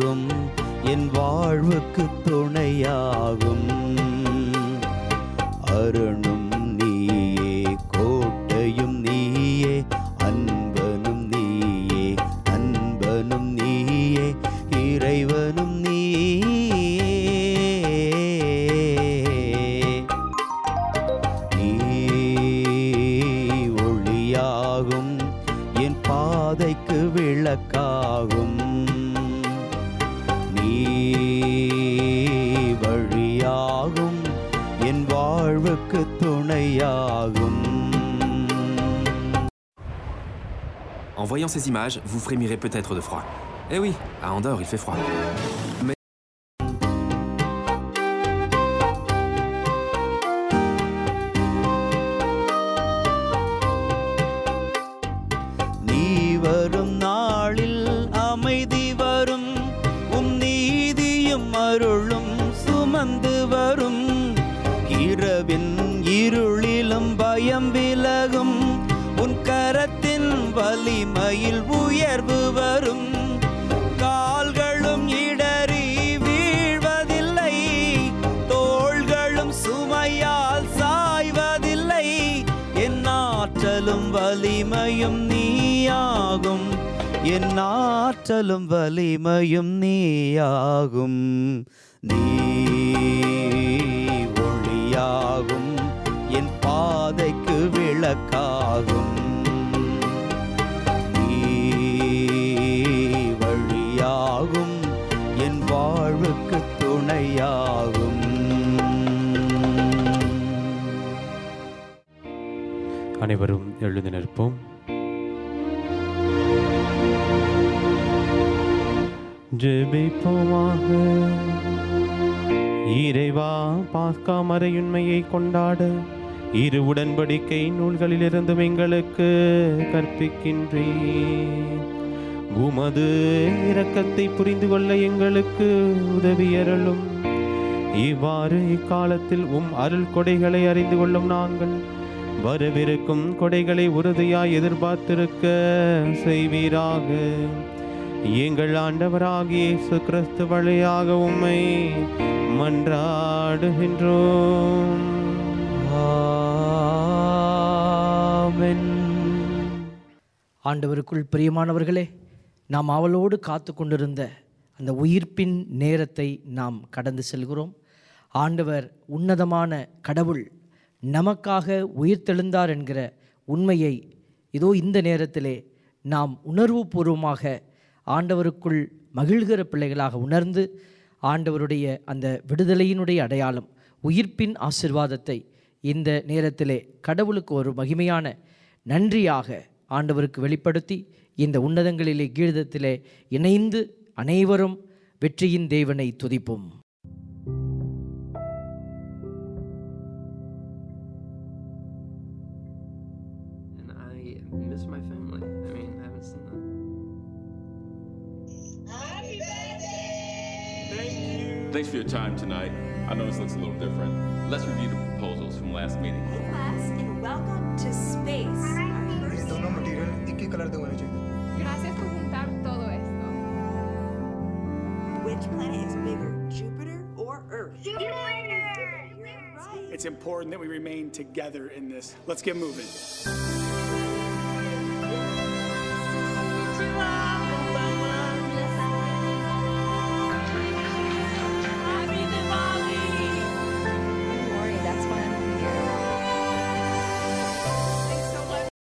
ஒளியாகும் என் வாழ்வுக்கு துணையாகும் அருணும் நீயே கோட்டையும் நீயே அன்பனும் நீயே அன்பனும் நீயே இறைவனும் நீயே நீ ஒளியாகும் என் பாதைக்கு விளக்காகும் நீ வழியாகும் என் வாழ்வுக்கு துணையாகும் En voyant ces images, vous frémirez peut-être de froid. Eh oui, à Andorre, il fait froid. Mais நீ வரும் நாளில் அமைதி வரும் உம் நீதியும் அருளும் சுமந்து வரும் இரவின் இருளிலும் பயம் விலகும் உன் கரத்தின் வலிமையில் உயர்வு வரும் கால்களும் இடறி வீழ்வதில்லை தோள்களும் சுமையால் சாய்வதில்லை என் ஆற்றலும் வலிமையும் நீயாகும் என் ஆற்றலும் வலிமையும் நீயாகும் நீ ஒளியாகும் என் பாதைக்கு விளக்காகும் நீ வழியாகும் என் வாழ்வுக்கு துணையாகும் அனைவரும் எழுந்து நிற்போம் ஜெபிப்போமாக இறைவா பாஸ்கா மறையுண்மையை கொண்டாட இரு உடன்படிக்கை நூல்களிலிருந்தும் எங்களுக்கு கற்பிக்கின்றேன் உமது இரக்கத்தை புரிந்து கொள்ள எங்களுக்கு உதவியருளும் இவ்வாறு இக்காலத்தில் உம் அருள் கொடைகளை அறிந்து கொள்ளும் நாங்கள் வரவிருக்கும் கொடைகளை உறுதியாய் எதிர்பார்த்திருக்க செய்வீராக எங்கள் ஆண்டவராகிய இயேசு கிறிஸ்து வழியாக உம்மை மன்றாடுகின்றோம் ஆமென் ஆண்டவருக்குள் பிரியமானவர்களே நாம் அவளோடு காத்து கொண்டிருந்த அந்த உயிர்ப்பின் நேரத்தை நாம் கடந்து செல்கிறோம் ஆண்டவர் உன்னதமான கடவுள் நமக்காக உயிர்த்தெழுந்தார் என்கிற உண்மையை இதோ இந்த நேரத்திலே நாம் உணர்வுபூர்வமாக ஆண்டவருக்குள் மகிழ்கிற பிள்ளைகளாக உணர்ந்து ஆண்டவருடைய அந்த விடுதலையினுடைய அடையாளம் உயிர்ப்பின் ஆசிர்வாதத்தை இந்த நேரத்திலே கடவுளுக்கு ஒரு மகிமையான நன்றியாக ஆண்டவருக்கு வெளிப்படுத்தி இந்த உன்னதங்களிலே கீதத்திலே இணைந்து அனைவரும் வெற்றியின் தேவனை துதிப்போம் and I miss my family. I mean, I haven't seen them. Thanks for your time tonight. I know this looks a little different. Let's review the proposals from last meeting. Hey class, and welcome to space. Our first दोनों material एक ही colour के होने चाहिए Gracias por juntar todo esto. Which planet is bigger, Jupiter or Earth? Jupiter! Right. It's important that we remain together in this. Let's get moving. Don't worry, that's why I'm here. Thanks so much.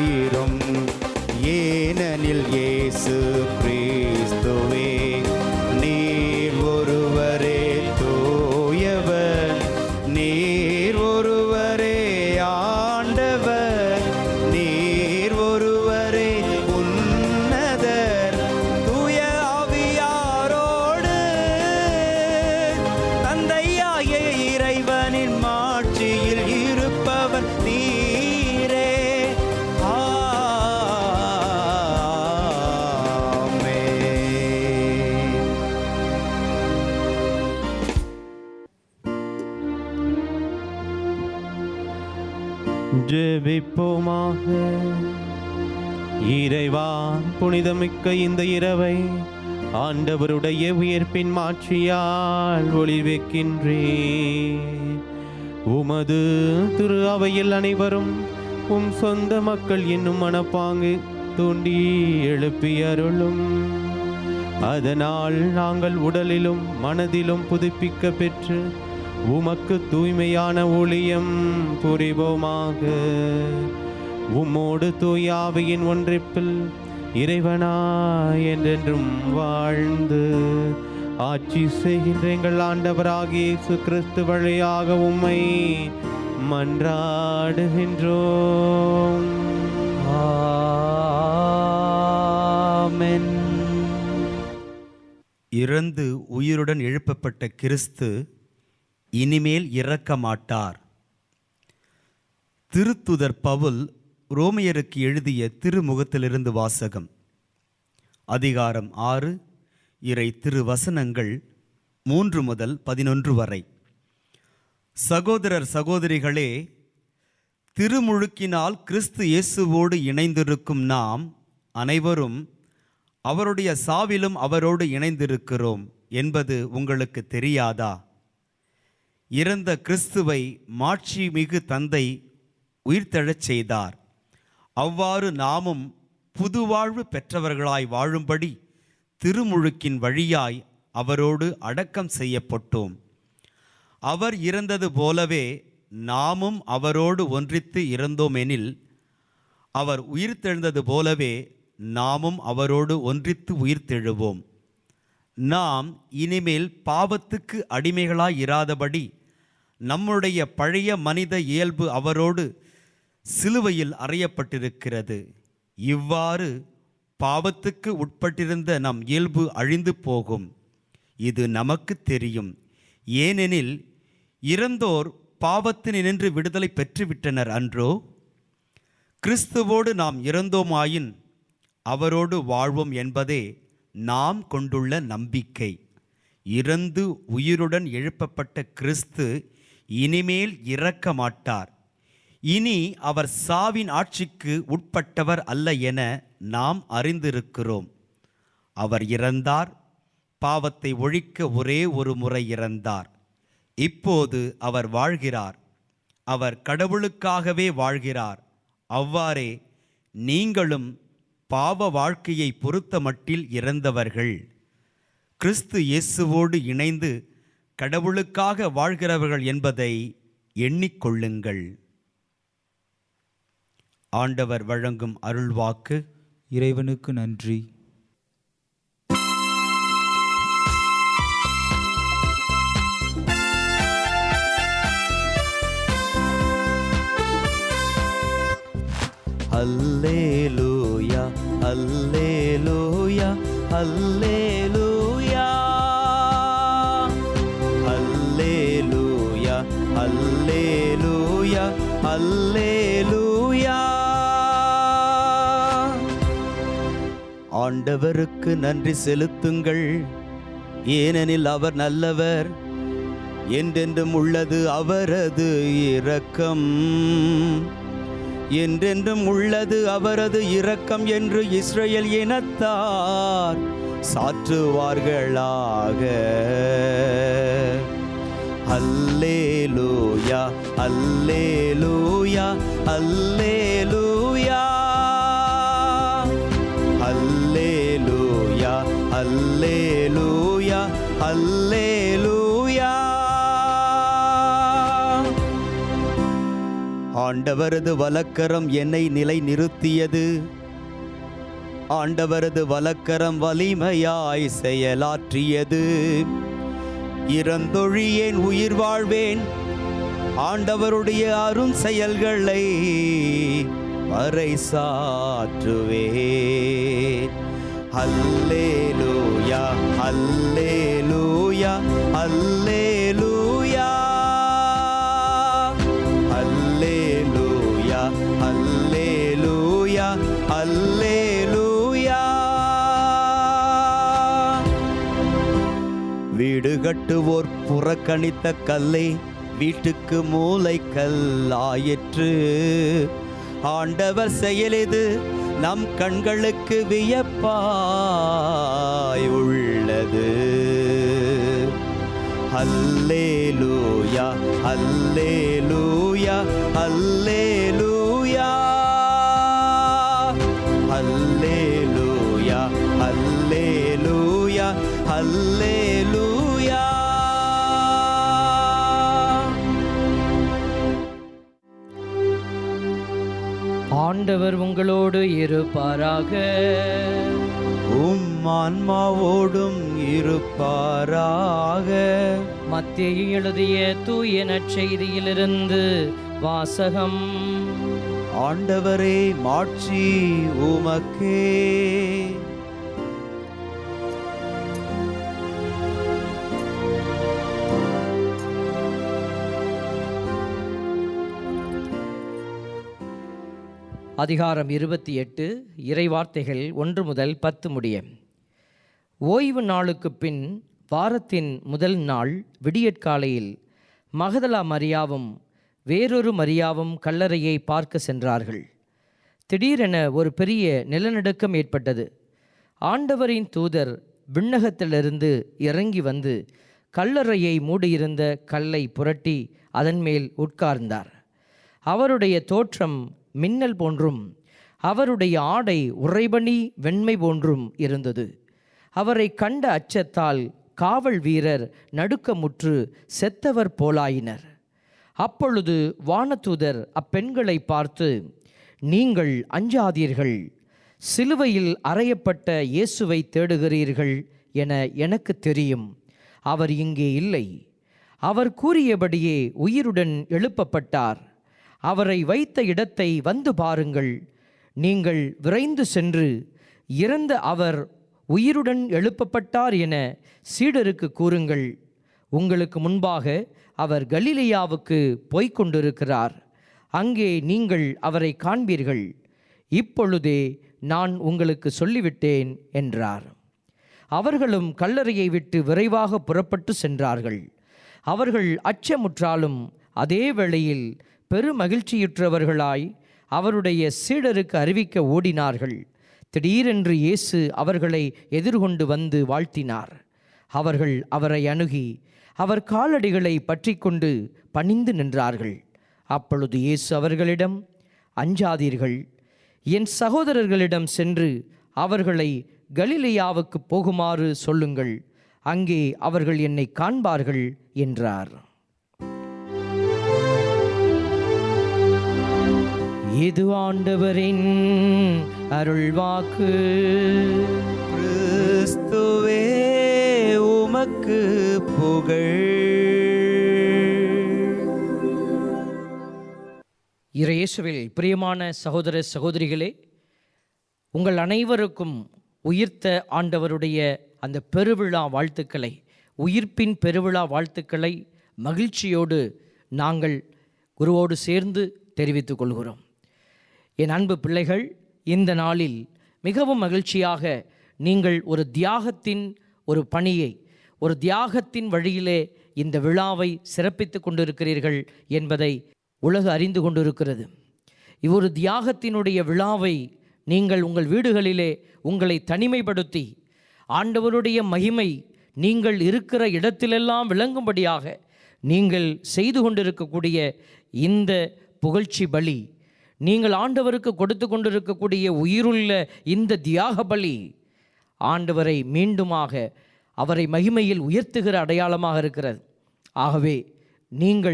ஆயிரும் ஏனெனில் இயேசு கிறிஸ்துவே நீர் ஒருவரே தூயவர் நீர் ஒருவரே ஆண்டவர் நீர் ஒருவரே உன்னதர் தூய ஆவியாரோடு தந்தையாய இறைவனின் மாட்சியில் இருப்பவர் நீரே ஆமென் ஜெபிப்போமாக இறைவா புனிதமிக்க இந்த இரவை ஆண்டவருடைய உயிர்ப்பின் மாட்சியால் ஒளிவைக்கின்றே உமது திரு அவையில் அனைவரும் உம் சொந்த மக்கள் என்னும் மனப்பாங்கு தூண்டி எழுப்பி அருளும் அதனால் நாங்கள் உடலிலும் மனதிலும் புதுப்பிக்க பெற்று உமக்கு தூய்மையான ஊழியம் புரிவோமாக உம்மோடு தூயாவையின் ஒன்றிப்பில் இறைவனா என்றென்றும் வாழ்ந்து ஆட்சி செய்கின்ற எங்கள் ஆண்டவராகிய இயேசு கிறிஸ்து வழியாக உம்மை மன்றாடுகின்றோம் ஆமென் இறந்து உயிருடன் எழுப்பப்பட்ட கிறிஸ்து இனிமேல் இறக்க மாட்டார் திருத்துதர் பவுல் ரோமையருக்கு எழுதிய திருமுகத்திலிருந்து வாசகம் அதிகாரம் ஆறு இறை திருவசனங்கள் மூன்று முதல் பதினொன்று வரை சகோதரர் சகோதரிகளே திருமுழுக்கினால் கிறிஸ்து இயேசுவோடு இணைந்திருக்கும் நாம் அனைவரும் அவருடைய சாவிலும் அவரோடு இணைந்திருக்கிறோம் என்பது உங்களுக்கு தெரியாதா இறந்த கிறிஸ்துவை மாட்சி மிகு தந்தை உயிர்த்தெழச் செய்தார் அவ்வாறு நாமும் புதுவாழ்வு பெற்றவர்களாய் வாழும்படி திருமுழுக்கின் வழியாய் அவரோடு அடக்கம் செய்யப்பட்டோம் அவர் இறந்தது போலவே நாமும் அவரோடு ஒன்றித்து இறந்தோமெனில் அவர் உயிர்த்தெழுந்தது போலவே நாமும் அவரோடு ஒன்றித்து உயிர்த்தெழுவோம் நாம் இனிமேல் பாவத்துக்கு அடிமைகளாய் இராதபடி நம்முடைய பழைய மனித இயல்பு அவரோடு சிலுவையில் அறையப்பட்டிருக்கிறது இவ்வாறு பாவத்துக்கு உட்பட்டிருந்த நம் இயல்பு அழிந்து போகும் இது நமக்கு தெரியும் ஏனெனில் இறந்தோர் பாவத்தினின்று விடுதலை பெற்றுவிட்டனர் அன்றோ கிறிஸ்துவோடு நாம் இறந்தோமாயின் அவரோடு வாழ்வோம் என்பதே நாம் கொண்டுள்ள நம்பிக்கை இறந்து உயிருடன் எழுப்பப்பட்ட கிறிஸ்து இனிமேல் இறக்க மாட்டார் இனி அவர் சாவின் ஆட்சிக்கு உட்பட்டவர் அல்ல என நாம் அறிந்திருக்கிறோம் அவர் இறந்தார் பாவத்தை ஒழிக்க ஒரே ஒரு முறை இறந்தார் இப்போது அவர் வாழ்கிறார் அவர் கடவுளுக்காகவே வாழ்கிறார் அவ்வாறே நீங்களும் பாவ வாழ்க்கையை பொறுத்த மட்டில் இறந்தவர்கள் கிறிஸ்து இயேசுவோடு இணைந்து கடவுளுக்காக வாழ்கிறவர்கள் என்பதை எண்ணிக்கொள்ளுங்கள் ஆண்டவர் வழங்கும் அருள்வாக்கு இறைவனுக்கு நன்றி அல்லேலூயா அல்லேலூயா அல்லேலூயா அல்லேலூயா அல்லேலூயா அல்லேலூயா ஆண்டவருக்கு நன்றி செலுத்துங்கள் ஏனெனில் அவர் நல்லவர் என்றென்றும் உள்ளது அவரது இரக்கம் என்றென்றும் உள்ளது அவரது இரக்கம் என்று இஸ்ரேல் இனத்தார் சாற்றுவார்களாக அல்லேலூயா அல்லேலூயா அல்லேலூயா அல்லேலூயா அல்லேலூயா அல்லேலூயா ஆண்டவரது வலக்கரம் என்னை நிலை நிறுத்தியது ஆண்டவரது வலக்கரம் வலிமையாய் செயலாற்றியது இறந்தொழியேன் உயிர் வாழ்வேன் ஆண்டவருடைய அரும் செயல்களை பறைசாற்றுவேன் அல்லேலூயா அல்லேலூயா அல்லேலூயா அல்லேலூயா அல்லேலூயா அல்லேலூயா வீடு கட்டுவோர் புறக்கணித்த கல்லை வீட்டுக்கு மூளை கல்லாயிற்று ஆண்டவர் செயலிது நம் கண்களுக்கு வியப்பாய் உள்ளது அல்லேலூயா அல்லேலூயா அல்லேலூயா அல்லேலூயா அல்லேலூயா அல்லேலூயா ஆண்டவர் உங்களோடு இருப்பாராக உம் ஆன்மாவோடும் இருப்பாராக மத்திய எழுதிய தூய நற்செய்தியிலிருந்து வாசகம் ஆண்டவரே மாட்சி உமக்கே அதிகாரம் இருபத்தி எட்டு இறைவார்த்தைகள் ஒன்று முதல் பத்து முடிய ஓய்வு நாளுக்கு பின் வாரத்தின் முதல் நாள் விடியற்காலையில் மகதலா மரியாவும் வேறொரு மரியாவும் கல்லறையை பார்க்க சென்றார்கள் திடீரென ஒரு பெரிய நிலநடுக்கம் ஏற்பட்டது ஆண்டவரின் தூதர் விண்ணகத்திலிருந்து இறங்கி வந்து கல்லறையை மூடியிருந்த கல்லை புரட்டி அதன் மேல் உட்கார்ந்தார் அவருடைய தோற்றம் மின்னல் போன்றும் அவருடைய ஆடை உறைபனி வெண்மை போன்றும் இருந்தது அவரை கண்ட அச்சத்தால் காவல் வீரர் நடுக்கமுற்று செத்தவர் போலாயினர் அப்பொழுது வானதூதர் அப்பெண்களை பார்த்து நீங்கள் அஞ்சாதீர்கள் சிலுவையில் அறையப்பட்ட இயேசுவை தேடுகிறீர்கள் என எனக்கு தெரியும் அவர் இங்கே இல்லை அவர் கூறியபடியே உயிருடன் எழுப்பப்பட்டார் அவரை வைத்த இடத்தை வந்து பாருங்கள் நீங்கள் விரைந்து சென்று இறந்த அவர் உயிருடன் எழுப்பப்பட்டார் என சீடருக்கு கூறுங்கள் உங்களுக்கு முன்பாக அவர் கலிலேயாவுக்கு போய்க் கொண்டிருக்கிறார் அங்கே நீங்கள் அவரை காண்பீர்கள் இப்பொழுதே நான் உங்களுக்கு சொல்லிவிட்டேன் என்றார் அவர்களும் கல்லறையை விட்டு விரைவாக புறப்பட்டு சென்றார்கள் அவர்கள் அச்சமுற்றாலும் அதே வேளையில் பெருமகிழ்ச்சியுற்றவர்களாய் அவருடைய சீடருக்கு அறிவிக்க ஓடினார்கள் திடீரென்று இயேசு அவர்களை எதிர்கொண்டு வந்து வாழ்த்தினார் அவர்கள் அவரை அணுகி அவர் காலடிகளை பற்றி கொண்டு பணிந்து நின்றார்கள் அப்பொழுது இயேசு அவர்களிடம் அஞ்சாதீர்கள் என் சகோதரர்களிடம் சென்று அவர்களை கலிலேயாவுக்கு போகுமாறு சொல்லுங்கள் அங்கே அவர்கள் என்னை காண்பார்கள் என்றார் இது ஆண்டவரின் அருள்வாக்கு கிறிஸ்துவே உமக்கு புகழ் இறையேசுவில் பிரியமான சகோதர சகோதரிகளே உங்கள் அனைவருக்கும் உயிர்த்த ஆண்டவருடைய அந்த பெருவிழா வாழ்த்துக்களை உயிர்ப்பின் பெருவிழா வாழ்த்துக்களை மகிழ்ச்சியோடு நாங்கள் குருவோடு சேர்ந்து தெரிவித்துக் கொள்கிறோம் என் அன்பு பிள்ளைகள் இந்த நாளில் மிகவும் மகிழ்ச்சியாக நீங்கள் ஒரு தியாகத்தின் ஒரு பணியை ஒரு தியாகத்தின் வழியிலே இந்த விழாவை சிறப்பித்து கொண்டிருக்கிறீர்கள் என்பதை உலகு அறிந்து கொண்டிருக்கிறது இவ்வொரு தியாகத்தினுடைய விழாவை நீங்கள் உங்கள் வீடுகளிலே உங்களை தனிமைப்படுத்தி ஆண்டவருடைய மகிமை நீங்கள் இருக்கிற இடத்திலெல்லாம் விளங்கும்படியாக நீங்கள் செய்து கொண்டிருக்கக்கூடிய இந்த புகழ்ச்சி பலி நீங்கள் ஆண்டவருக்கு கொடுத்து கொண்டிருக்கக்கூடிய உயிருள்ள இந்த தியாக பலி ஆண்டவரை மீண்டுமாக அவரை மகிமையில் உயர்த்துகிற அடையாளமாக இருக்கிறது ஆகவே நீங்கள்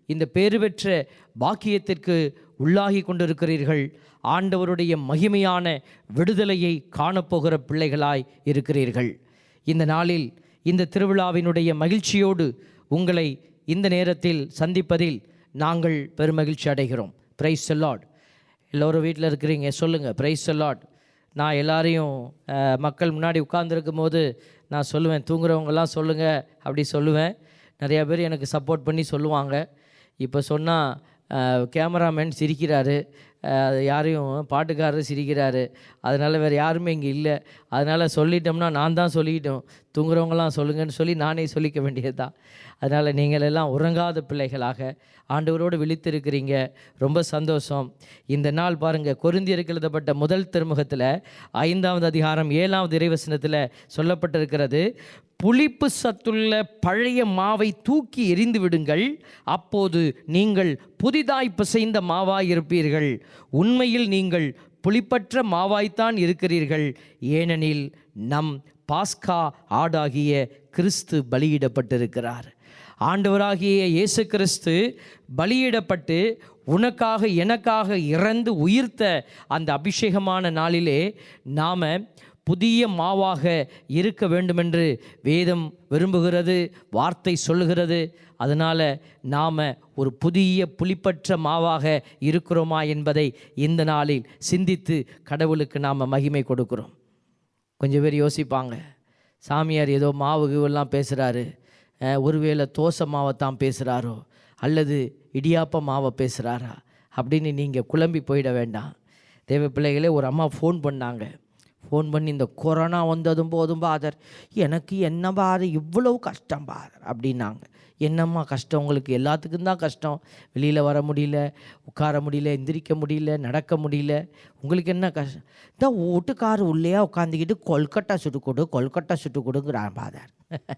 இந்த பேறு பெற்ற பாக்கியத்திற்கு உள்ளாகி கொண்டிருக்கிறீர்கள் ஆண்டவருடைய மகிமையான விடுதலையை காணப்போகிற பிள்ளைகளாய் இருக்கிறீர்கள் இந்த நாளில் இந்த திருவிழாவினுடைய மகிழ்ச்சியோடு உங்களை இந்த நேரத்தில் சந்திப்பதில் நாங்கள் பெருமகிழ்ச்சி அடைகிறோம் பிரைஸ் லார்ட் எல்லோரும் வீட்டில் இருக்கிறீங்க சொல்லுங்கள் பிரைஸ் லார்ட் நான் எல்லாரையும் அஹ், மக்கள் முன்னாடி உட்கார்ந்துருக்கும் போது நான் சொல்லுவேன் தூங்குறவங்கெல்லாம் சொல்லுங்கள் அப்படி சொல்லுவேன் நிறையா பேர் எனக்கு சப்போர்ட் பண்ணி சொல்லுவாங்க இப்போ சொன்னால் கேமராமேன் சிரிக்கிறாரு அஹ், அது யாரையும் பாட்டுக்காரர் சிரிக்கிறாரு அதனால் வேறு யாருமே இங்கே இல்லை அதனால் சொல்லிட்டோம்னா நான் தான் சொல்லிட்டோம் தூங்குறவங்களாம் சொல்லுங்கன்னு சொல்லி நானே சொல்லிக்க வேண்டியது தான் அதனால் நீங்கள் எல்லாம் உறங்காத பிள்ளைகளாக ஆண்டவரோடு விழித்திருக்கிறீங்க ரொம்ப சந்தோஷம் இந்த நாள் பாருங்கள் கொரிந்தியருக்கு எழுதப்பட்ட முதல் திருமுகத்தில் ஐந்தாவது அதிகாரம் ஏழாவது இறைவசனத்தில் சொல்லப்பட்டிருக்கிறது புளிப்பு சத்துள்ள பழைய மாவை தூக்கி எறிந்து விடுங்கள் அப்போது நீங்கள் புதிதாய் பிசைந்த மாவாய் இருப்பீர்கள் உண்மையில் நீங்கள் புளிப்பற்ற மாவாய்த்தான் இருக்கிறீர்கள் ஏனெனில் நம் பாஸ்கா ஆடாகிய கிறிஸ்து பலியிடப்பட்டிருக்கிறார் ஆண்டவராகிய இயேசு கிறிஸ்து பலியிடப்பட்டு உனக்காக எனக்காக இறந்து உயிர்த்த அந்த அபிஷேகமான நாளிலே நாம் புதிய மாவாக இருக்க வேண்டுமென்று வேதம் விரும்புகிறது வார்த்தை சொல்லுகிறது அதனால் நாம் ஒரு புதிய புளிப்பற்ற மாவாக இருக்கிறோமா என்பதை இந்த நாளில் சிந்தித்து கடவுளுக்கு நாம் மகிமை கொடுக்கிறோம் கொஞ்சம் பேர் யோசிப்பாங்க சாமியார் ஏதோ மாவு கீவெல்லாம் பேசுகிறாரு ஒருவேளை தோசை மாவை தான் பேசுகிறாரோ அல்லது இடியாப்ப மாவை பேசுகிறாரா அப்படின்னு நீங்கள் குழம்பி போயிட வேண்டாம் தேவ பிள்ளைகளே ஒரு அம்மா ஃபோன் பண்ணாங்க ஃபோன் பண்ணி இந்த கொரோனா வந்ததும் போதும் பாதர் எனக்கு என்ன பாதர் இவ்வளவு கஷ்டம் பாதர் அப்படின்னாங்க என்னம்மா கஷ்டம் உங்களுக்கு எல்லாத்துக்கும் தான் கஷ்டம் வெளியில் வர முடியல உட்கார முடியல எந்திரிக்க முடியல நடக்க முடியல உங்களுக்கு என்ன கஷ்டம் இந்த வீட்டுக்காரு உள்ளேயே உட்காந்துக்கிட்டு கொல்கட்டா சுட்டு கொடு கொல்கட்டா சுட்டு கொடுங்கிறான் பாதர்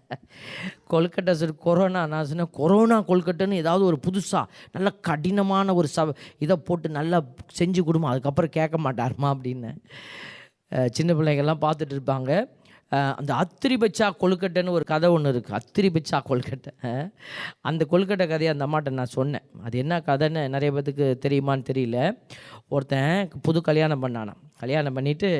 கொல்கட்டா சுட்டு கொரோனா நான் சொன்னேன் கொரோனா கொல்கட்டைன்னு ஏதாவது ஒரு புதுசாக நல்ல கடினமான ஒரு ச இதை போட்டு நல்லா செஞ்சு கொடுமா அதுக்கப்புறம் கேட்க மாட்டாருமா அப்படின்னு அஹ் சின்ன பிள்ளைங்கள்லாம் பார்த்துட்டு இருப்பாங்க அஹ் அந்த அத்திரி பச்சா கொழுக்கட்டைன்னு ஒரு கதை ஒன்று இருக்குது அத்திரி பச்சா கொழுக்கட்டை அஹ் அந்த கொழுக்கட்டை கதையை அந்த அம்மாட்ட நான் சொன்னேன் அது என்ன கதைன்னு நிறைய பேத்துக்கு தெரியுமான்னு தெரியல ஒருத்தன் புது கல்யாணம் பண்ணானாம் கல்யாணம் பண்ணிவிட்டு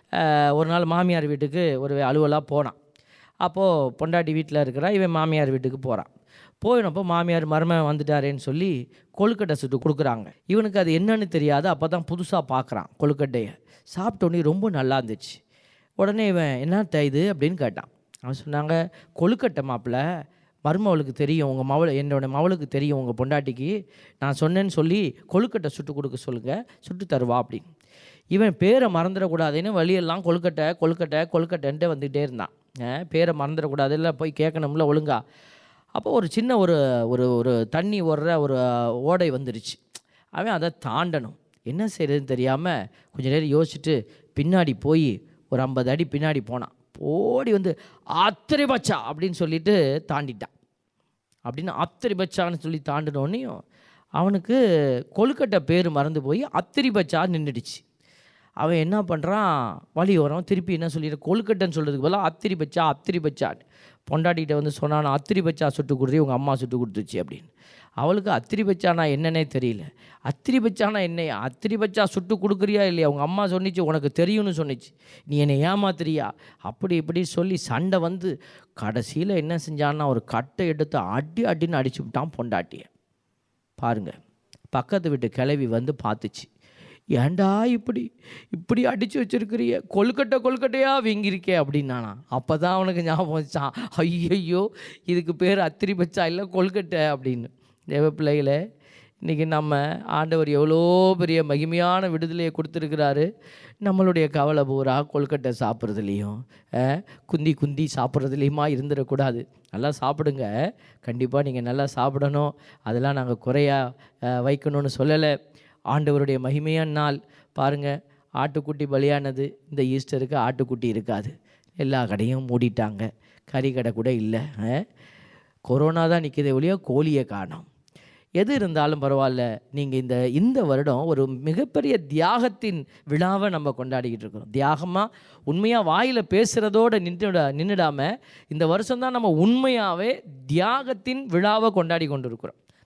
ஒரு நாள் மாமியார் வீட்டுக்கு ஒரு அலுவலாக போனான் அப்போது பொண்டாட்டி வீட்டில் இருக்கிறா இவன் மாமியார் வீட்டுக்கு போகிறான் போயினப்போ மாமியார் மருமகன் வந்துட்டாரேன்னு சொல்லி கொழுக்கட்டை சுட்டு கொடுக்குறாங்க இவனுக்கு அது என்னன்னு தெரியாது அப்போ தான் புதுசாக பார்க்குறான் கொழுக்கட்டையை சாப்பிட்டோன்னே ரொம்ப நல்லா இருந்துச்சு உடனே இவன் என்ன இது அப்படின்னு கேட்டான் அவன் சொன்னாங்க கொழுக்கட்டை மாப்பிள்ள மருமவளுக்கு தெரியும் உங்கள் மவள் என்னோட மவளுக்கு தெரியும் உங்கள் பொண்டாட்டிக்கு நான் சொன்னேன்னு சொல்லி கொழுக்கட்டை சுட்டு கொடுக்க சொல்லுங்கள் சுட்டு தருவா அப்படின்னு இவன் பேரை மறந்துடக்கூடாதுன்னு வழியெல்லாம் கொழுக்கட்டை கொழுக்கட்டை கொழுக்கட்டைன்ட்டு வந்துகிட்டே இருந்தான் அஹ் பேரை மறந்துடக்கூடாது இல்லை போய் கேட்கணும்ல ஒழுங்கா அப்போ ஒரு சின்ன ஒரு ஒரு ஒரு தண்ணி ஓடுற ஒரு ஓடை வந்துருச்சு அவன் அதை தாண்டணும் என்ன செய்யறதுன்னு தெரியாமல் கொஞ்ச நேரம் யோசிச்சுட்டு பின்னாடி போய் ஒரு ஐம்பது அடி பின்னாடி போனான் ஓடி வந்து அத்திரை பச்சா அப்படின்னு சொல்லிட்டு தாண்டிட்டான் அப்படின்னு அத்திரி பச்சான்னு சொல்லி தாண்டினோடனையும் அவனுக்கு கொழுக்கட்டை பேர் மறந்து போய் அத்திரி பச்சா நின்றுடுச்சு அவன் என்ன பண்ணுறான் வழி வரும் திருப்பி என்ன சொல்லிடு கொழுக்கட்டைன்னு சொல்கிறதுக்கு பதிலாக அத்திரி பச்சா அத்திரி பச்சான்னு பொண்டாட்டிகிட்ட வந்து சொன்னான் அத்திரி பச்சா சுட்டு கொடுத்து உங்கள் அம்மா சுட்டு கொடுத்துச்சு அப்படின்னு அவளுக்கு அத்திரி பச்சானா என்னன்னே தெரியல அத்திரி பச்சானா என்னையா அத்திரி பச்சா சுட்டு கொடுக்குறியா இல்லையா உங்கள் அம்மா சொன்னிச்சு உனக்கு தெரியும்னு சொன்னிச்சு நீ என்னை ஏமாத்துறியா அப்படி இப்படி சொல்லி சண்டை வந்து கடைசியில் என்ன செஞ்சான்னா ஒரு கட்டை எடுத்து அடி அடின்னு அடிச்சு விட்டான் பொண்டாட்டியை பாருங்க பக்கத்து வீட்டு கிளவி வந்து பார்த்துச்சு ஏன்டா இப்படி இப்படி அடித்து வச்சிருக்கிறிய கொழுக்கட்டை கொழுக்கட்டையா வீங்கியிருக்கே அப்படின்னானா அப்போ தான் அவனுக்கு ஞாபகம் வச்சான் ஐயையோ இதுக்கு பேர் அத்திரி பச்சா இல்லை கொழுக்கட்டை அப்படின்னு தேவ பிள்ளைகளே இன்றைக்கி நம்ம ஆண்டவர் எவ்வளோ பெரிய மகிமையான விடுதலையை கொடுத்துருக்கிறாரு நம்மளுடைய கவலை பூரா கொழுக்கட்டை சாப்பிட்றதுலேயும் குந்தி குந்தி சாப்பிட்றதுலேயுமா இருந்துடக்கூடாது நல்லா சாப்பிடுங்க கண்டிப்பாக நீங்கள் நல்லா சாப்பிடணும் அதெல்லாம் நாங்கள் குறையா அஹ், வைக்கணும்னு சொல்லலை ஆண்டவருடைய மகிமையான நாள் பாருங்கள் ஆட்டுக்குட்டி பலியானது இந்த ஈஸ்டருக்கு ஆட்டுக்குட்டி இருக்காது எல்லா கடையும் மூடிட்டாங்க கறி கடை கூட இல்லை அஹ். கொரோனா தான் நிற்கிதே ஒழிய கோழியை காணோம் எது இருந்தாலும் பரவாயில்ல நீங்கள் இந்த இந்த வருடம் ஒரு மிகப்பெரிய தியாகத்தின் விழாவை நம்ம கொண்டாடிக்கிட்டு இருக்கிறோம் தியாகமாக உண்மையாக வாயில் பேசுகிறதோடு நின்றுட நின்றுடாமல் இந்த வருஷம்தான் நம்ம உண்மையாகவே தியாகத்தின் விழாவை கொண்டாடி கொண்டு இருக்கிறோம்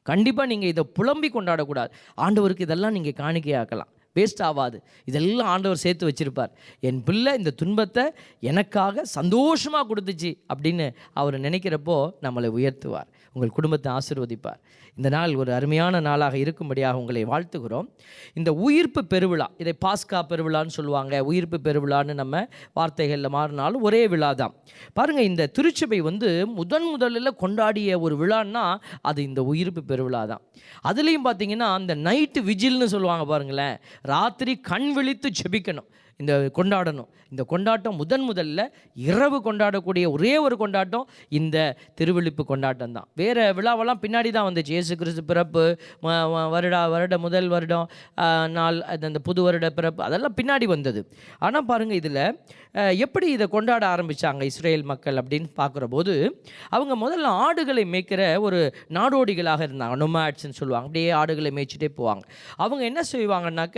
கண்டிப்பாக நீங்கள் இதை புலம்பி கொண்டாடக்கூடாது ஆண்டவருக்கு இதெல்லாம் நீங்கள் காணிக்கையாக்கலாம் வேஸ்ட் ஆகாது இதெல்லாம் ஆண்டவர் சேர்த்து வச்சிருப்பார் என் பிள்ளை இந்த துன்பத்தை எனக்காக சந்தோஷமாக கொடுத்துச்சு அப்படின்னு அவர் நினைக்கிறப்போ நம்மளை உயர்த்துவார் உங்கள் குடும்பத்தை ஆசீர்வதிப்பார் இந்த நாள் ஒரு அருமையான நாளாக இருக்கும்படியாக உங்களை வாழ்த்துகிறோம் இந்த உயிர்ப்பு பெருவிழா இதை பாஸ்கா பெருவிழான்னு சொல்லுவாங்க உயிர்ப்பு பெருவிழான்னு நம்ம வார்த்தைகளில் மாறினாலும் ஒரே விழா தான் பாருங்கள் இந்த திருச்சபை வந்து முதன் முதலில் கொண்டாடிய ஒரு விழான்னா அது இந்த உயிர்ப்பு பெருவிழா தான் அதுலேயும் பார்த்தீங்கன்னா அந்த நைட்டு விஜில்னு சொல்லுவாங்க பாருங்களேன் ராத்திரி கண் விழித்து ஜெபிக்கணும் இந்த கொண்டாடணும் இந்த கொண்டாட்டம் முதன் முதல்ல இரவு கொண்டாடக்கூடிய ஒரே ஒரு கொண்டாட்டம் இந்த திருவிழிப்பு கொண்டாட்டம் தான் வேறு விழாவெல்லாம் பின்னாடி தான் வந்துச்சு இயேசு கிறிஸ்து பிறப்பு ம- ம- வருடா வருட முதல் வருடம் ஆ, நாள் அது அந்த புது வருட பிறப்பு அதெல்லாம் பின்னாடி வந்தது ஆனால் பாருங்கள் இதில் எப்படி இதை கொண்டாட ஆரம்பித்தாங்க இஸ்ரேல் மக்கள் அப்படின்னு பார்க்குற போது அவங்க முதல்ல ஆடுகளை மேய்க்கிற ஒரு நாடோடிகளாக இருந்தாங்க நொமாட்ஸ்ன்னு சொல்லுவாங்க அப்படியே ஆடுகளை மேய்ச்சிட்டே போவாங்க அவங்க என்ன செய்வாங்கன்னாக்க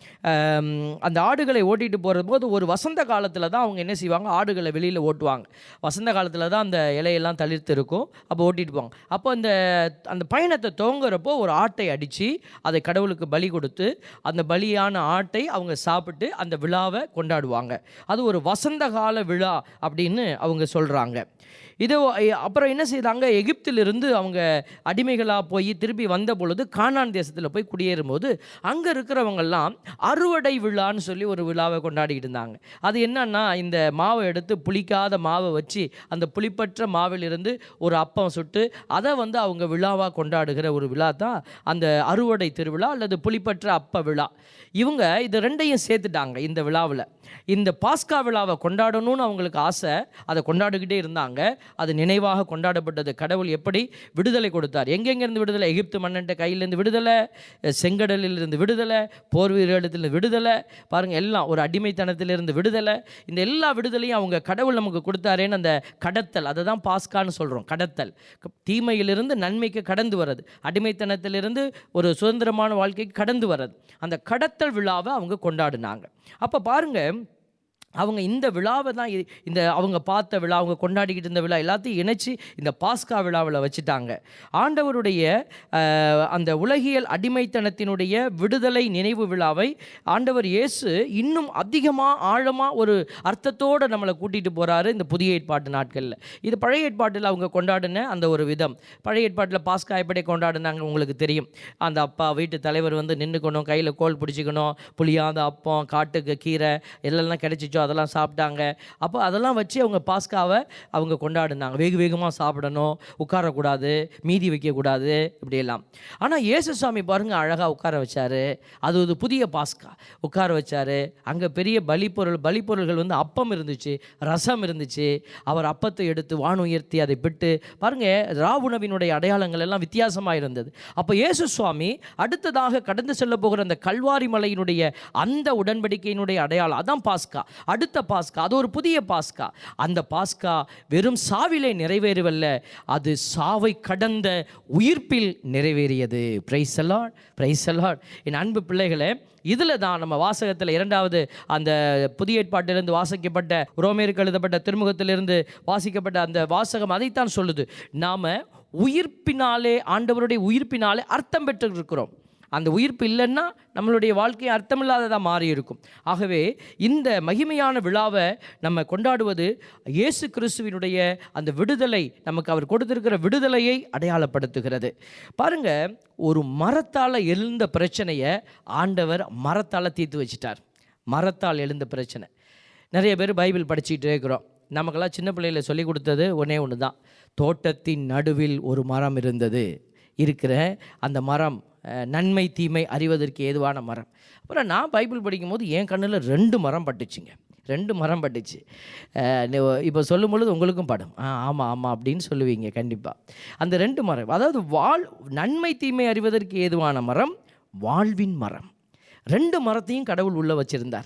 ஆம், அந்த ஆடுகளை ஓட்டிட்டு போகிற போது ஒரு வசந்த காலத்தில் தான் அவங்க என்ன செய்வாங்க ஆடுகளை வெளியில் ஓட்டுவாங்க வசந்த காலத்தில் தான் அந்த இலையெல்லாம் தளிர்த்து இருக்கும் அப்போ ஓட்டிட்டு போவாங்க அப்போ அந்த அந்த பயணத்தை துவங்குறப்போ ஒரு ஆட்டை அடித்து அதை கடவுளுக்கு பலி கொடுத்து அந்த பலியான ஆட்டை அவங்க சாப்பிட்டு அந்த விழாவை கொண்டாடுவாங்க அது ஒரு வசந்த கால விழா அப்படின்னு அவங்க சொல்கிறாங்க இது அப்புறம் என்ன செய்தாங்க எகிப்திலிருந்து அவங்க அடிமைகளாக போய் திருப்பி வந்த பொழுது கானான் தேசத்தில் போய் குடியேறும்போது அங்கே இருக்கிறவங்கெல்லாம் அறுவடை விழான்னு சொல்லி ஒரு விழாவை கொண்டாடிக்கிட்டு இருந்தாங்க அது என்னன்னா இந்த மாவை எடுத்து புளிக்காத மாவை வச்சு அந்த புளிப்பற்ற மாவிலிருந்து ஒரு அப்பம் சுட்டு அதை வந்து அவங்க விழாவாக கொண்டாடுகிற ஒரு விழா தான் அந்த அறுவடை திருவிழா அல்லது புளிப்பற்ற அப்ப விழா இவங்க இது ரெண்டையும் சேர்த்துட்டாங்க இந்த விழாவில் இந்த பாஸ்கா விழாவை கொண்டாடணும்னு அவங்களுக்கு ஆசை அதை கொண்டாடிக்கிட்டே இருந்தாங்க அது நினைவாக கொண்டாடப்பட்டது கடவுள் எப்படி விடுதலை கொடுத்தார் எங்கெங்கேருந்து விடுதலை எகிப்து மன்னன்ட்ட கையிலேருந்து விடுதலை செங்கடலிலிருந்து விடுதலை போர் வீரத்திலிருந்து விடுதலை பாருங்கள் எல்லாம் ஒரு அடிமைத்தனத்திலிருந்து விடுதலை இந்த எல்லா விடுதலையும் அவங்க கடவுள் நமக்கு கொடுத்தாரேன்னு அந்த கடத்தல் அதை தான் பாஸ்கான்னு சொல்கிறோம் கடத்தல் க- தீமையிலிருந்து நன்மைக்கு கடந்து வர்றது அடிமைத்தனத்திலிருந்து ஒரு சுதந்திரமான வாழ்க்கைக்கு கடந்து வர்றது அந்த கடத்தல் விழாவை அவங்க கொண்டாடினாங்க அப்போ பாருங்கள் அவங்க இந்த விழாவை தான் இ- இந்த அவங்க பார்த்த விழா அவங்க கொண்டாடிக்கிட்டு இருந்த விழா எல்லாத்தையும் இணைச்சி இந்த பாஸ்கா விழாவில் வச்சுட்டாங்க ஆண்டவருடைய அஹ், அந்த உலகியல் அடிமைத்தனத்தினுடைய விடுதலை நினைவு விழாவை ஆண்டவர் இயேசு இன்னும் அதிகமாக ஆழமாக ஒரு அர்த்தத்தோடு நம்மளை கூட்டிகிட்டு போகிறாரு இந்த புதிய ஏற்பாட்டு நாட்களில் இது பழைய ஏற்பாட்டில் அவங்க கொண்டாடின அந்த ஒரு விதம் பழைய ஏற்பாட்டில் பாஸ்கா எப்படி கொண்டாடினாங்க உங்களுக்கு தெரியும் அந்த அப்பா வீட்டு தலைவர் வந்து நின்றுக்கணும் கையில் கோல் பிடிச்சிக்கணும் புளியாத அப்பம் காட்டுக்கு கீரை எல்லாம் கிடைச்சிச்சோ அதெல்லாம் சாப்பிட்டாங்க அப்போ அதெல்லாம் வச்சு அவங்க பாஸ்காவை அவங்க கொண்டாடினாங்க வேக வேகமாக சாப்பிடணும் உட்காரக்கூடாது மீதி வைக்கக்கூடாது இப்படியெல்லாம் ஆனால் இயேசுசாமி பாருங்க அழகாக உட்கார வச்சாரு அது ஒரு புதிய பாஸ்கா உட்கார வச்சாரு அங்கே பெரிய பலிப்பொருள் பலிப்பொருள்கள் வந்து அப்பம் இருந்துச்சு ரசம் இருந்துச்சு அவர் அப்பத்தை எடுத்து வான் உயர்த்தி அதை பிட்டு பாருங்க ரா உணவினுடைய அடையாளங்கள் எல்லாம் வித்தியாசமாக இருந்தது அப்போ இயேசு சுவாமி அடுத்ததாக கடந்து செல்ல போகிற அந்த கல்வாரி மலையினுடைய அந்த உடன்படிக்கையினுடைய அடையாளம் அதான் பாஸ்கா அடுத்த பாஸ்கா அது ஒரு புதிய பாஸ்கா அந்த பாஸ்கா வெறும் சாவிலே நிறைவேறவல்ல அது சாவை கடந்த உயிர்ப்பில் நிறைவேறியது பிரைஸ் அலாட் பிரைஸ் அலாட் என் அன்பு பிள்ளைகளே இதில் தான் நம்ம வாசகத்தில் இரண்டாவது அந்த புதிய ஏற்பாட்டிலிருந்து வாசிக்கப்பட்ட ரோமேருக்கு எழுதப்பட்ட திருமுகத்திலிருந்து வாசிக்கப்பட்ட அந்த வாசகம் அதைத்தான் சொல்லுது நாம் உயிர்ப்பினாலே ஆண்டவருடைய உயிர்ப்பினாலே அர்த்தம் பெற்றிருக்கிறோம் அந்த உயிர்ப்பு இல்லைன்னா நம்மளுடைய வாழ்க்கை அர்த்தமில்லாததாக மாறி இருக்கும் ஆகவே இந்த மகிமையான விழாவை நம்ம கொண்டாடுவது இயேசு கிறிஸ்துவினுடைய அந்த விடுதலை நமக்கு அவர் கொடுத்திருக்கிற விடுதலையை அடையாளப்படுத்துகிறது பாருங்க ஒரு மரத்தால் எழுந்த பிரச்சனையை ஆண்டவர் மரத்தால் தீர்த்து வச்சிட்டார் மரத்தால் எழுந்த பிரச்சனை நிறைய பேர் பைபிள் படிச்சுக்கிட்டே இருக்கிறோம் நமக்கெல்லாம் சின்ன பிள்ளையில சொல்லி கொடுத்தது ஒன்றே ஒன்று தான் தோட்டத்தின் நடுவில் ஒரு மரம் இருந்தது இருக்கிற அந்த மரம் அஹ், நன்மை தீமை அறிவதற்கு ஏதுவான மரம் அப்புறம் நான் பைபிள் படிக்கும்போது என் கண்ணில் ரெண்டு மரம் பட்டுச்சுங்க ரெண்டு மரம் பட்டுச்சு அஹ், நீ- இப்போ சொல்லும் பொழுது உங்களுக்கும் படும் ஆ ஆமாம் ஆமாம் அப்படின்னு சொல்லுவீங்க கண்டிப்பாக அந்த ரெண்டு மரம் அதாவது வாழ் நன்மை தீமை அறிவதற்கு ஏதுவான மரம் வாழ்வின் மரம் ரெண்டு மரத்தையும் கடவுள் உள்ளே வச்சிருந்தார்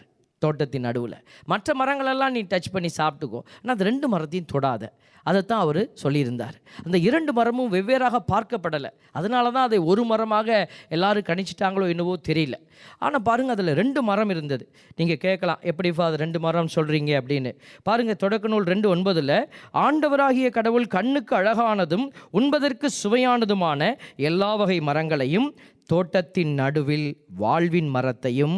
தோட்டத்தின் நடுவில் மற்ற மரங்களெல்லாம் நீ டச் பண்ணி சாப்பிட்டுக்கோ ஆனால் அது ரெண்டு மரத்தையும் தொடாத அதைத்தான் அவர் சொல்லியிருந்தார் அந்த இரண்டு மரமும் வெவ்வேறாக பார்க்கப்படலை அதனால தான் அதை ஒரு மரமாக எல்லாரும் கணிச்சிட்டாங்களோ என்னவோ தெரியல ஆனால் பாருங்கள் அதில் ரெண்டு மரம் இருந்தது நீங்கள் கேட்கலாம் எப்படிப்பா அது ரெண்டு மரம் சொல்கிறீங்க அப்படின்னு பாருங்கள் தொடக்க நூல் ரெண்டு ஒன்பதில் ஆண்டவராகிய கடவுள் கண்ணுக்கு அழகானதும் உண்பதற்கு சுவையானதுமான எல்லா வகை மரங்களையும் தோட்டத்தின் நடுவில் வாழ்வின் மரத்தையும்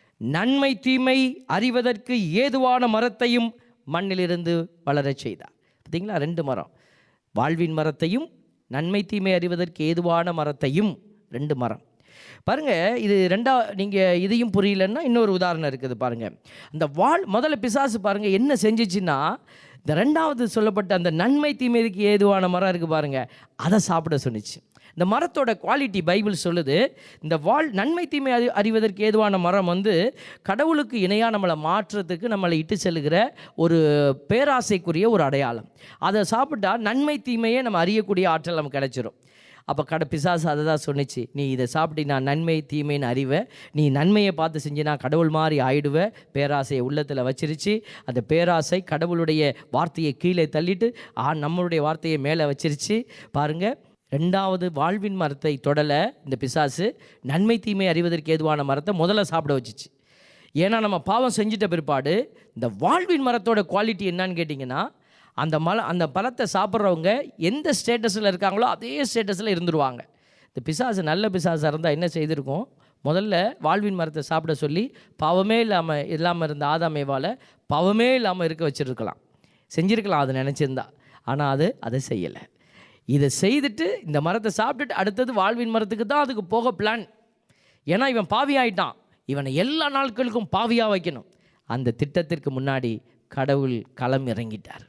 நன்மை தீமை அறிவதற்கு ஏதுவான மரத்தையும் மண்ணிலிருந்து வளரச் செய்தார் பார்த்தீங்களா ரெண்டு மரம் வாழ்வின் மரத்தையும் நன்மை தீமை அறிவதற்கு ஏதுவான மரத்தையும் ரெண்டு மரம் பாருங்க இது ரெண்டா நீங்கள் இதையும் புரியலன்னா இன்னொரு உதாரணம் இருக்குது பாருங்க அந்த வாழ் முதல்ல பிசாசு பாருங்க என்ன செஞ்சிச்சுன்னா இந்த ரெண்டாவது சொல்லப்பட்ட அந்த நன்மை தீமைக்கு ஏதுவான மரம் இருக்குது பாருங்க அதை சாப்பிட சொன்னிச்சு இந்த மரத்தோட குவாலிட்டி பைபிள் சொல்லுது இந்த வாழ் நன்மை தீமை அறி அறிவதற்கு ஏதுவான மரம் வந்து கடவுளுக்கு இணையாக நம்மளை மாற்றுறதுக்கு நம்மளை இட்டு செல்லுகிற ஒரு பேராசைக்குரிய ஒரு அடையாளம் அதை சாப்பிட்டா நன்மை தீமையே நம்ம அறியக்கூடிய ஆற்றல் நமக்கு கிடைச்சிரும் அப்போ கடை பிசாசு அதை தான் சொன்னிச்சு நீ இதை சாப்பிட்டு நான் நன்மை தீமைன்னு அறிவ நீ நன்மையை பார்த்து செஞ்சினா கடவுள் மாதிரி ஆயிடுவ பேராசையை உள்ளத்தில் வச்சிருச்சு அந்த பேராசை கடவுளுடைய வார்த்தையை கீழே தள்ளிட்டு ஆ நம்மளுடைய வார்த்தையை மேலே வச்சிருச்சு பாருங்கள் ரெண்டாவது வாழ்வின் மரத்தை தொடலை இந்த பிசாசு நன்மை தீமை அறிவதற்கு ஏதுவான மரத்தை முதல்ல சாப்பிட வச்சுச்சு ஏன்னா நம்ம பாவம் செஞ்சிட்ட பிற்பாடு இந்த வாழ்வின் மரத்தோட குவாலிட்டி என்னன்னு கேட்டிங்கன்னா அந்த மல அந்த பழத்தை சாப்பிட்றவங்க எந்த ஸ்டேட்டஸில் இருக்காங்களோ அதே ஸ்டேட்டஸில் இருந்துருவாங்க இந்த பிசாசு நல்ல பிசாசாக இருந்தால் என்ன செய்திருக்கும் முதல்ல வாழ்வின் மரத்தை சாப்பிட சொல்லி பாவமே இல்லாமல் இல்லாமல் இருந்த ஆதாமேவால் பாவமே இல்லாமல் இருக்க வச்சுருக்கலாம் செஞ்சிருக்கலாம் அது நினச்சிருந்தா ஆனால் அது அதை செய்யலை இதை செய்துட்டு இந்த மரத்தை சாப்பிட்டுட்டு அடுத்தது வாழ்வின் மரத்துக்கு தான் அதுக்கு போக பிளான் ஏன்னா இவன் பாவி ஆயிட்டான் இவனை எல்லா நாட்களுக்கும் பாவியாக வைக்கணும் அந்த திட்டத்திற்கு முன்னாடி கடவுள் களம் இறங்கிட்டார்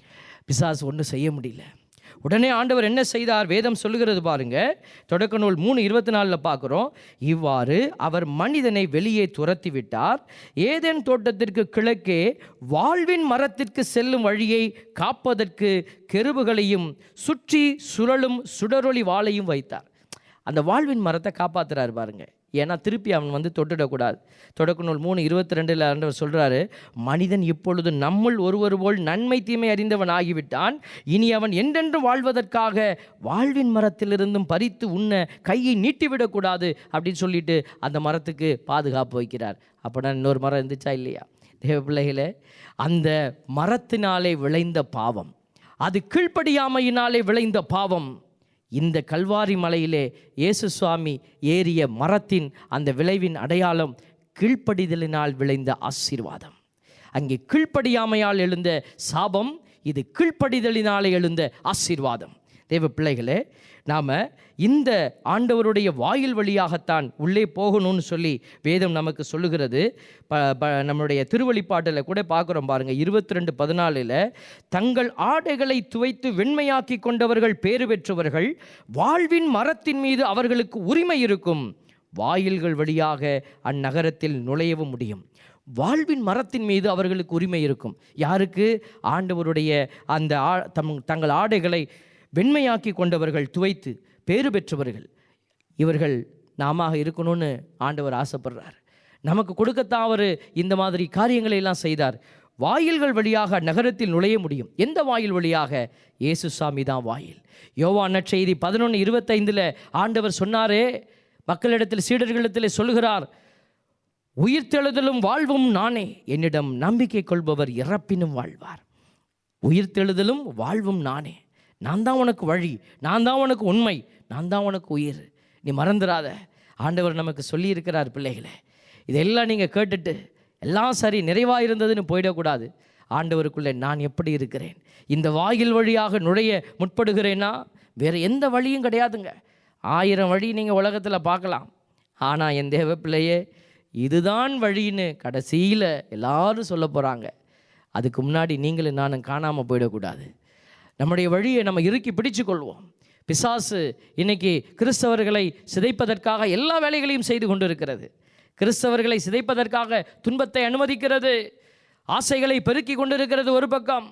பிசாசு ஒன்றும் செய்ய முடியல உடனே ஆண்டவர் என்ன செய்தார் வேதம் சொல்லுகிறது பாருங்க தொடக்க நூல் மூணு இருபத்தி நாலில் பார்க்குறோம் இவ்வாறு அவர் மனிதனை வெளியே துரத்தி விட்டார் ஏதேன் தோட்டத்திற்கு கிழக்கே வாழ்வின் மரத்திற்கு செல்லும் வழியை காப்பதற்கு கெருபுகளையும் சுற்றி சுழலும் சுடரொளி வாளையும் வைத்தார் அந்த வாழ்வின் மரத்தை காப்பாத்துறாரு பாருங்க ஏன்னா திருப்பி அவன் வந்து தொட்டுடக்கூடாது தொடக்க நூல் மூணு இருபத்தி ரெண்டில் ஆண்டவர் சொல்கிறாரு மனிதன் இப்பொழுது நம்முள் ஒருவர் போல் நன்மை தீமை அறிந்தவன் ஆகிவிட்டான் இனி அவன் என்றென்றும் வாழ்வதற்காக வாழ்வின் மரத்திலிருந்தும் பறித்து உண்ண கையை நீட்டிவிடக்கூடாது அப்படின்னு சொல்லிட்டு அந்த மரத்துக்கு பாதுகாப்பு வைக்கிறார் அப்படின்னா இன்னொரு மரம் இருந்துச்சா இல்லையா தேவ பிள்ளைகளே அந்த மரத்தினாலே விளைந்த பாவம் அது கீழ்ப்படியாமையினாலே விளைந்த பாவம் இந்த கல்வாரி மலையிலே இயேசு சுவாமி ஏறிய மரத்தின் அந்த விளைவின் அடையாளம் கீழ்ப்படிதலினால் விளைந்த ஆசீர்வாதம் அங்கே கீழ்ப்படியாமையால் எழுந்த சாபம் இது கீழ்ப்படிதலினாலே எழுந்த ஆசீர்வாதம் தேவ பிள்ளைகளே நாம் இந்த ஆண்டவருடைய வாயில் வழியாகத்தான் உள்ளே போகணும்னு சொல்லி வேதம் நமக்கு சொல்லுகிறது ப ப நம்மளுடைய திருவழிப்பாட்டில் கூட பார்க்குறோம் பாருங்கள் இருபத்தி ரெண்டு பதினாலில் தங்கள் ஆடைகளை துவைத்து வெண்மையாக்கி கொண்டவர்கள் பேறு பெற்றவர்கள் வாழ்வின் மரத்தின் மீது அவர்களுக்கு உரிமை இருக்கும் வாயில்கள் வழியாக அந்நகரத்தில் நுழையவும் முடியும் வாழ்வின் மரத்தின் மீது அவர்களுக்கு உரிமை இருக்கும் யாருக்கு ஆண்டவருடைய அந்த ஆ தம் தங்கள் ஆடைகளை வெண்மையாக்கி கொண்டவர்கள் துவைத்து பேறு பெற்றவர்கள் இவர்கள் நாம இருக்கணும்னு ஆண்டவர் ஆசைப்படுறார் நமக்கு கொடுக்கத்தான் அவர் இந்த மாதிரி காரியங்களை எல்லாம் செய்தார் வாயில்கள் வழியாக நகரத்தில் நுழைய முடியும் எந்த வாயில் வழியாக இயேசு சாமி தான் வாயில் யோவான் நற்செய்தி பதினொன்று இருபத்தைந்தில் ஆண்டவர் சொன்னாரே மக்களிடத்தில் சீடர்களிடத்தில் சொல்லுகிறார் உயிர்த்தெழுதலும் வாழ்வும் நானே என்னிடம் நம்பிக்கை கொள்பவர் இறப்பினும் வாழ்வார் உயிர்த்தெழுதலும் வாழ்வும் நானே நான் தான் உனக்கு வழி நான் தான் உனக்கு உண்மை நான் தான் உனக்கு உயிர் நீ மறந்துடாத ஆண்டவர் நமக்கு சொல்லியிருக்கிறார் பிள்ளைகளே இதெல்லாம் நீங்கள் கேட்டுட்டு எல்லாம் சரி நிறைவாக இருந்ததுன்னு போயிடக்கூடாது ஆண்டவருக்குள்ளே நான் எப்படி இருக்கிறேன் இந்த வாயில் வழியாக நுழைய முற்படுகிறேன்னா வேறு எந்த வழியும் கிடையாதுங்க ஆயிரம் வழி நீங்கள் உலகத்தில் பார்க்கலாம் ஆனால் என் தேவ பிள்ளையே இதுதான் வழின்னு கடைசியில் எல்லாரும் சொல்ல போகிறாங்க அதுக்கு முன்னாடி நீங்களும் நானும் காணாமல் போயிடக்கூடாது நம்முடைய வழியை நம்ம இறுக்கி பிடிச்சு கொள்வோம் பிசாசு இன்னைக்கு கிறிஸ்தவர்களை சிதைப்பதற்காக எல்லா வேலைகளையும் செய்து கொண்டிருக்கிறது கிறிஸ்தவர்களை சிதைப்பதற்காக துன்பத்தை அனுமதிக்கிறது ஆசைகளை பெருக்கி கொண்டிருக்கிறது ஒரு பக்கம்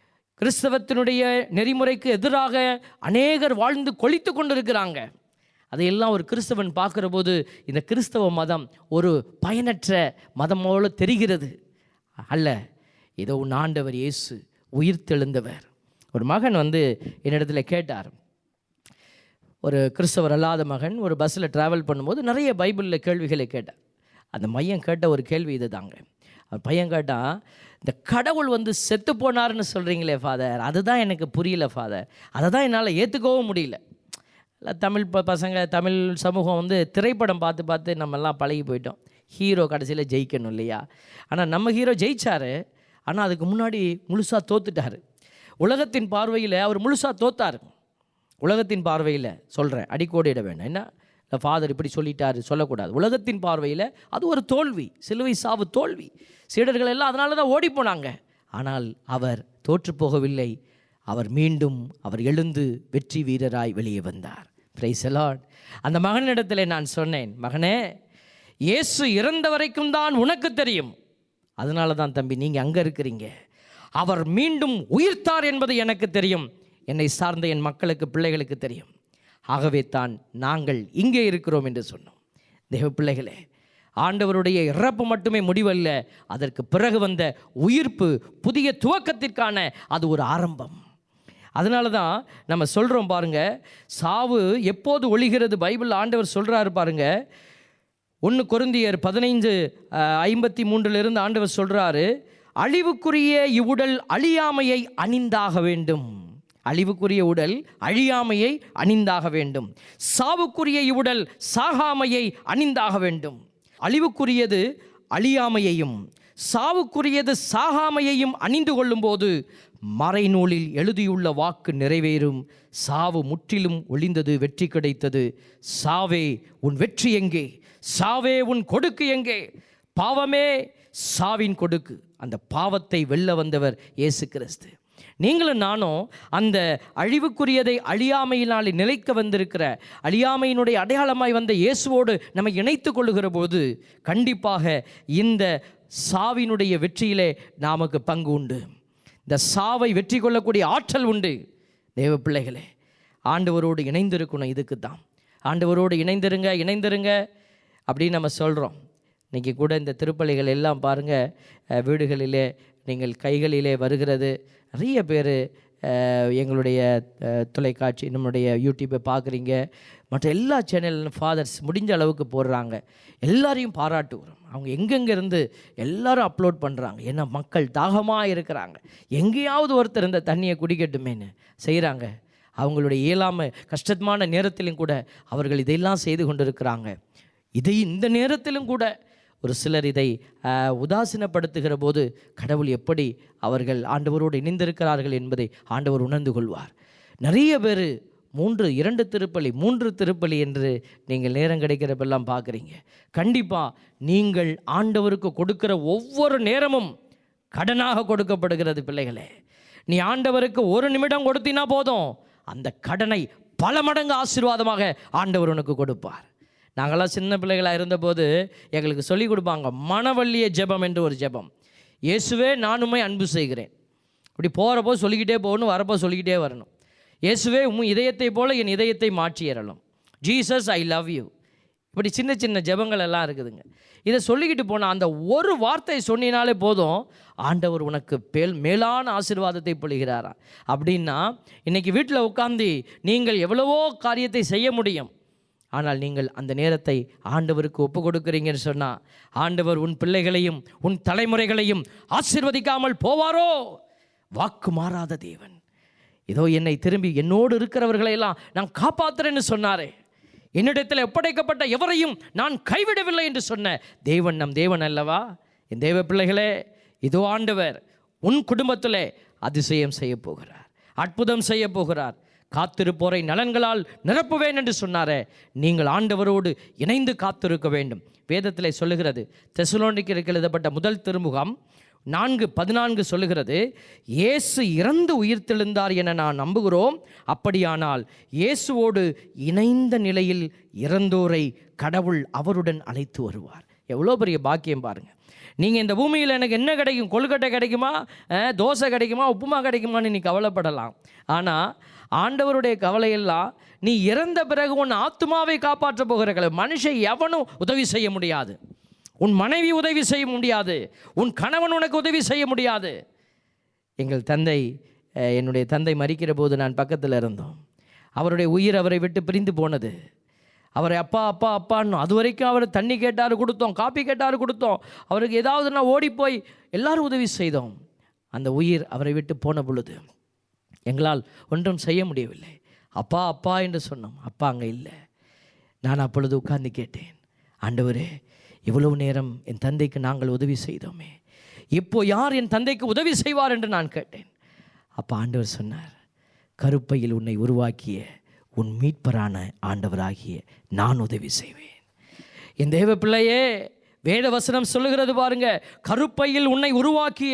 கிறிஸ்தவத்தினுடைய நெறிமுறைக்கு எதிராக அநேகர் வாழ்ந்து கொளித்து கொண்டிருக்கிறாங்க அதையெல்லாம் ஒரு கிறிஸ்தவன் பார்க்குற போது இந்த கிறிஸ்தவ மதம் ஒரு பயனற்ற மதம் போல தெரிகிறது அல்ல ஏதோ உன் ஆண்டவர் இயேசு உயிர் தெழுந்தவர் ஒரு மகன் வந்து என்னிடத்துல கேட்டார் ஒரு கிறிஸ்தவர் அல்லாத மகன் ஒரு பஸ்ஸில் ட்ராவல் பண்ணும்போது நிறைய பைபிளில் கேள்விகளை கேட்டார் அந்த மையம் கேட்ட ஒரு கேள்வி இது தாங்க அவர் பையன் கேட்டான் இந்த கடவுள் வந்து செத்து போனார்னு சொல்கிறீங்களே ஃபாதர் அதுதான் எனக்கு புரியல ஃபாதர் அதை தான் என்னால் ஏற்றுக்கவும் முடியல இல்லை தமிழ் ப பசங்க தமிழ் சமூகம் வந்து திரைப்படம் பார்த்து பார்த்து நம்மெல்லாம் பழகி போயிட்டோம் ஹீரோ கடைசியில் ஜெயிக்கணும் இல்லையா ஆனால் நம்ம ஹீரோ ஜெயிச்சாரு ஆனால் அதுக்கு முன்னாடி முழுசாக தோத்துட்டாரு உலகத்தின் பார்வையில் அவர் முழுசாக தோத்தார் உலகத்தின் பார்வையில் சொல்கிறேன் அடிக்கோடிட வேண்டாம் என்ன இல்லை ஃபாதர் இப்படி சொல்லிட்டாரு சொல்லக்கூடாது உலகத்தின் பார்வையில் அது ஒரு தோல்வி சிலுவை சாவு தோல்வி சீடர்கள் எல்லாம் அதனால தான் ஓடி போனாங்க ஆனால் அவர் தோற்று போகவில்லை அவர் மீண்டும் அவர் எழுந்து வெற்றி வீரராய் வெளியே வந்தார் பிரைஸ் லார்ட் அந்த மகனிடத்தில் நான் சொன்னேன் மகனே இயேசு இறந்த வரைக்கும் தான் உனக்கு தெரியும் அதனால தான் தம்பி நீங்கள் அங்கே இருக்கிறீங்க அவர் மீண்டும் உயிர்த்தார் என்பது எனக்கு தெரியும் என்னை சார்ந்த என் மக்களுக்கு பிள்ளைகளுக்கு தெரியும் ஆகவே தான் நாங்கள் இங்கே இருக்கிறோம் என்று சொன்னோம் தேவ பிள்ளைகளே ஆண்டவருடைய இறப்பு மட்டுமே முடிவல்ல அதற்கு பிறகு வந்த உயிர்ப்பு புதிய துவக்கத்திற்கான அது ஒரு ஆரம்பம் அதனால தான் நம்ம சொல்கிறோம் பாருங்க சாவு எப்போது ஒழிகிறது பைபிள் ஆண்டவர் சொல்கிறாரு பாருங்க ஒன்று கொருந்தியர் பதினைந்து ஐம்பத்தி மூன்றிலிருந்து ஆண்டவர் சொல்கிறாரு அழிவுக்குரிய இவ்வுடல் அழியாமையை அணிந்தாக வேண்டும் அழிவுக்குரிய உடல் அழியாமையை அணிந்தாக வேண்டும் சாவுக்குரிய இவ்வுடல் சாகாமையை அணிந்தாக வேண்டும் அழிவுக்குரியது அழியாமையையும் சாவுக்குரியது சாகாமையையும் அணிந்து கொள்ளும்போது மறைநூலில் எழுதியுள்ள வாக்கு நிறைவேறும் சாவு முற்றிலும் ஒளிந்தது வெற்றி கிடைத்தது சாவே உன் வெற்றி எங்கே சாவே உன் கொடுக்கு எங்கே பாவமே சாவின் கொடுக்கு அந்த பாவத்தை வெல்ல வந்தவர் இயேசு கிறிஸ்து நீங்களும் நானும் அந்த அழிவுக்குரியதை அழியாமையினாலே நிலைக்க வந்திருக்கிற அழியாமையினுடைய அடையாளமாய் வந்த இயேசுவோடு நம்ம இணைத்து கொள்ளுகிற போது கண்டிப்பாக இந்த சாவினுடைய வெற்றியிலே நமக்கு பங்கு உண்டு இந்த சாவை வெற்றி கொள்ளக்கூடிய ஆற்றல் உண்டு தேவ பிள்ளைகளே ஆண்டவரோடு இணைந்திருக்கணும் இதுக்கு தான் ஆண்டவரோடு இணைந்திருங்க இணைந்திருங்க அப்படின்னு நம்ம சொல்கிறோம் இன்றைக்கி கூட இந்த திருப்பலிகள் எல்லாம் பாருங்கள் வீடுகளிலே நீங்கள் கைகளிலே வருகிறது நிறைய பேர் எங்களுடைய அஹ், தொலைக்காட்சி நம்மளுடைய யூடியூப்பை பார்க்குறீங்க மற்ற எல்லா சேனல் ஃபாதர்ஸ் முடிஞ்ச அளவுக்கு போடுறாங்க எல்லாரையும் பாராட்டுகிறோம் அவங்க எங்கெங்கே இருந்து எல்லாரும் அப்லோட் பண்ணுறாங்க ஏன்னா மக்கள் தாகமாக இருக்கிறாங்க எங்கேயாவது ஒருத்தர் இந்த தண்ணியை குடிக்கட்டுமேன்னு செய்கிறாங்க அவங்களுடைய இயலாமை கஷ்டமான நேரத்திலும் கூட அவர்கள் இதையெல்லாம் செய்து கொண்டிருக்கிறாங்க இதை இந்த நேரத்திலும் கூட ஒரு சிலர் இதை ஆஹ், உதாசீனப்படுத்துகிற போது கடவுள் எப்படி அவர்கள் ஆண்டவரோடு இணைந்திருக்கிறார்கள் என்பதை ஆண்டவர் உணர்ந்து கொள்வார் நிறைய பேர் மூன்று இரண்டு திருப்பலி மூன்று திருப்பலி என்று நீங்கள் நேரம் கிடைக்கிறப்பெல்லாம் பார்க்குறீங்க கண்டிப்பாக நீங்கள் ஆண்டவருக்கு கொடுக்கிற ஒவ்வொரு நேரமும் கடனாக கொடுக்கப்படுகிறது பிள்ளைகளே நீ ஆண்டவருக்கு ஒரு நிமிடம் கொடுத்தினா போதும் அந்த கடனை பல மடங்கு ஆசீர்வாதமாக ஆண்டவர் உனக்கு கொடுப்பார் நாங்களாம் சின்ன பிள்ளைகளாக இருந்தபோது எங்களுக்கு சொல்லிக் கொடுப்பாங்க மனவள்ளிய ஜெபம் என்று ஒரு ஜெபம் இயேசுவே நானுமே அன்பு செய்கிறேன் இப்படி போகிறப்போ சொல்லிக்கிட்டே போகணும் வரப்போ சொல்லிக்கிட்டே வரணும் இயேசுவே உம் இதயத்தை போல என் இதயத்தை மாற்றி ஏறலாம் ஜீசஸ் ஐ லவ் யூ இப்படி சின்ன சின்ன ஜெபங்கள் எல்லாம் இருக்குதுங்க இதை சொல்லிக்கிட்டு போனால் அந்த ஒரு வார்த்தை சொன்னினாலே போதும் ஆண்டவர் உனக்கு பேல் மேலான ஆசீர்வாதத்தை பொழிகிறாரா அப்படின்னா இன்னைக்கு வீட்டில் உட்காந்து நீங்கள் எவ்வளவோ காரியத்தை செய்ய முடியும் ஆனால் நீங்கள் அந்த நேரத்தை ஆண்டவருக்கு ஒப்பு கொடுக்குறீங்கன்னு சொன்னால் ஆண்டவர் உன் பிள்ளைகளையும் உன் தலைமுறைகளையும் ஆசீர்வதிக்காமல் போவாரோ வாக்கு மாறாத தேவன் இதோ என்னை திரும்பி என்னோடு இருக்கிறவர்களை எல்லாம் நான் காப்பாத்துறேன்னு சொன்னாரே என்னிடத்தில் ஒப்படைக்கப்பட்ட எவரையும் நான் கைவிடவில்லை என்று சொன்ன தேவன் நம் தேவன் அல்லவா என் தேவ பிள்ளைகளே இதோ ஆண்டவர் உன் குடும்பத்திலே அதிசயம் செய்ய போகிறார் அற்புதம் செய்ய போகிறார் காத்திருப்போரை நலன்களால் நிரப்புவேன் என்று சொன்னாரே நீங்கள் ஆண்டவரோடு இணைந்து காத்திருக்க வேண்டும் வேதத்திலே சொல்லுகிறது தெசலோனிக்கு எழுதப்பட்ட முதல் திருமுகம் நான்கு பதினான்கு சொல்லுகிறது இயேசு இறந்து உயிர்த்தெழுந்தார் என நான் நம்புகிறோம் அப்படியானால் இயேசுவோடு இணைந்த நிலையில் இறந்தோரை கடவுள் அவருடன் அழைத்து வருவார் எவ்வளோ பெரிய பாக்கியம் பாருங்கள் நீங்கள் இந்த பூமியில் எனக்கு என்ன கிடைக்கும் கொழுக்கட்டை கிடைக்குமா அஹ், தோசை கிடைக்குமா உப்புமா கிடைக்குமான்னு நீ கவலைப்படலாம் ஆனால் ஆண்டவருடைய கவலையெல்லாம் நீ இறந்த பிறகு உன் ஆத்மாவை காப்பாற்ற போகிற கவலை மனுஷன் எவனும் உதவி செய்ய முடியாது உன் மனைவி உதவி செய்ய முடியாது உன் கணவன் உனக்கு உதவி செய்ய முடியாது எங்கள் தந்தை அஹ், என்னுடைய தந்தை மறிக்கிற போது நான் பக்கத்தில் இருந்தோம் அவருடைய உயிர் அவரை விட்டு பிரிந்து போனது அவரை அப்பா அப்பா அப்பான்னு அது வரைக்கும் அவர் தண்ணி கேட்டார் கொடுத்தோம் காப்பி கேட்டார் கொடுத்தோம் அவருக்கு ஏதாவதுன்னா ஓடி போய் எல்லாரும் உதவி செய்தோம் அந்த உயிர் அவரை விட்டு போன பொழுது எங்களால் ஒன்றும் செய்ய முடியவில்லை அப்பா அப்பா என்று சொன்னோம் அப்பா அங்கே இல்லை நான் அப்பொழுது உட்கார்ந்து கேட்டேன் ஆண்டவரே இவ்வளவு நேரம் என் தந்தைக்கு நாங்கள் உதவி செய்தோமே இப்போ யார் என் தந்தைக்கு உதவி செய்வார் என்று நான் கேட்டேன் அப்போ ஆண்டவர் சொன்னார் கருப்பையில் உன்னை உருவாக்கிய உன் மீட்பரான ஆண்டவராகிய நான் உதவி செய்வேன் என் தேவ பிள்ளையே வேத வசனம் சொல்லுகிறது பாருங்க கருப்பையில் உன்னை உருவாக்கிய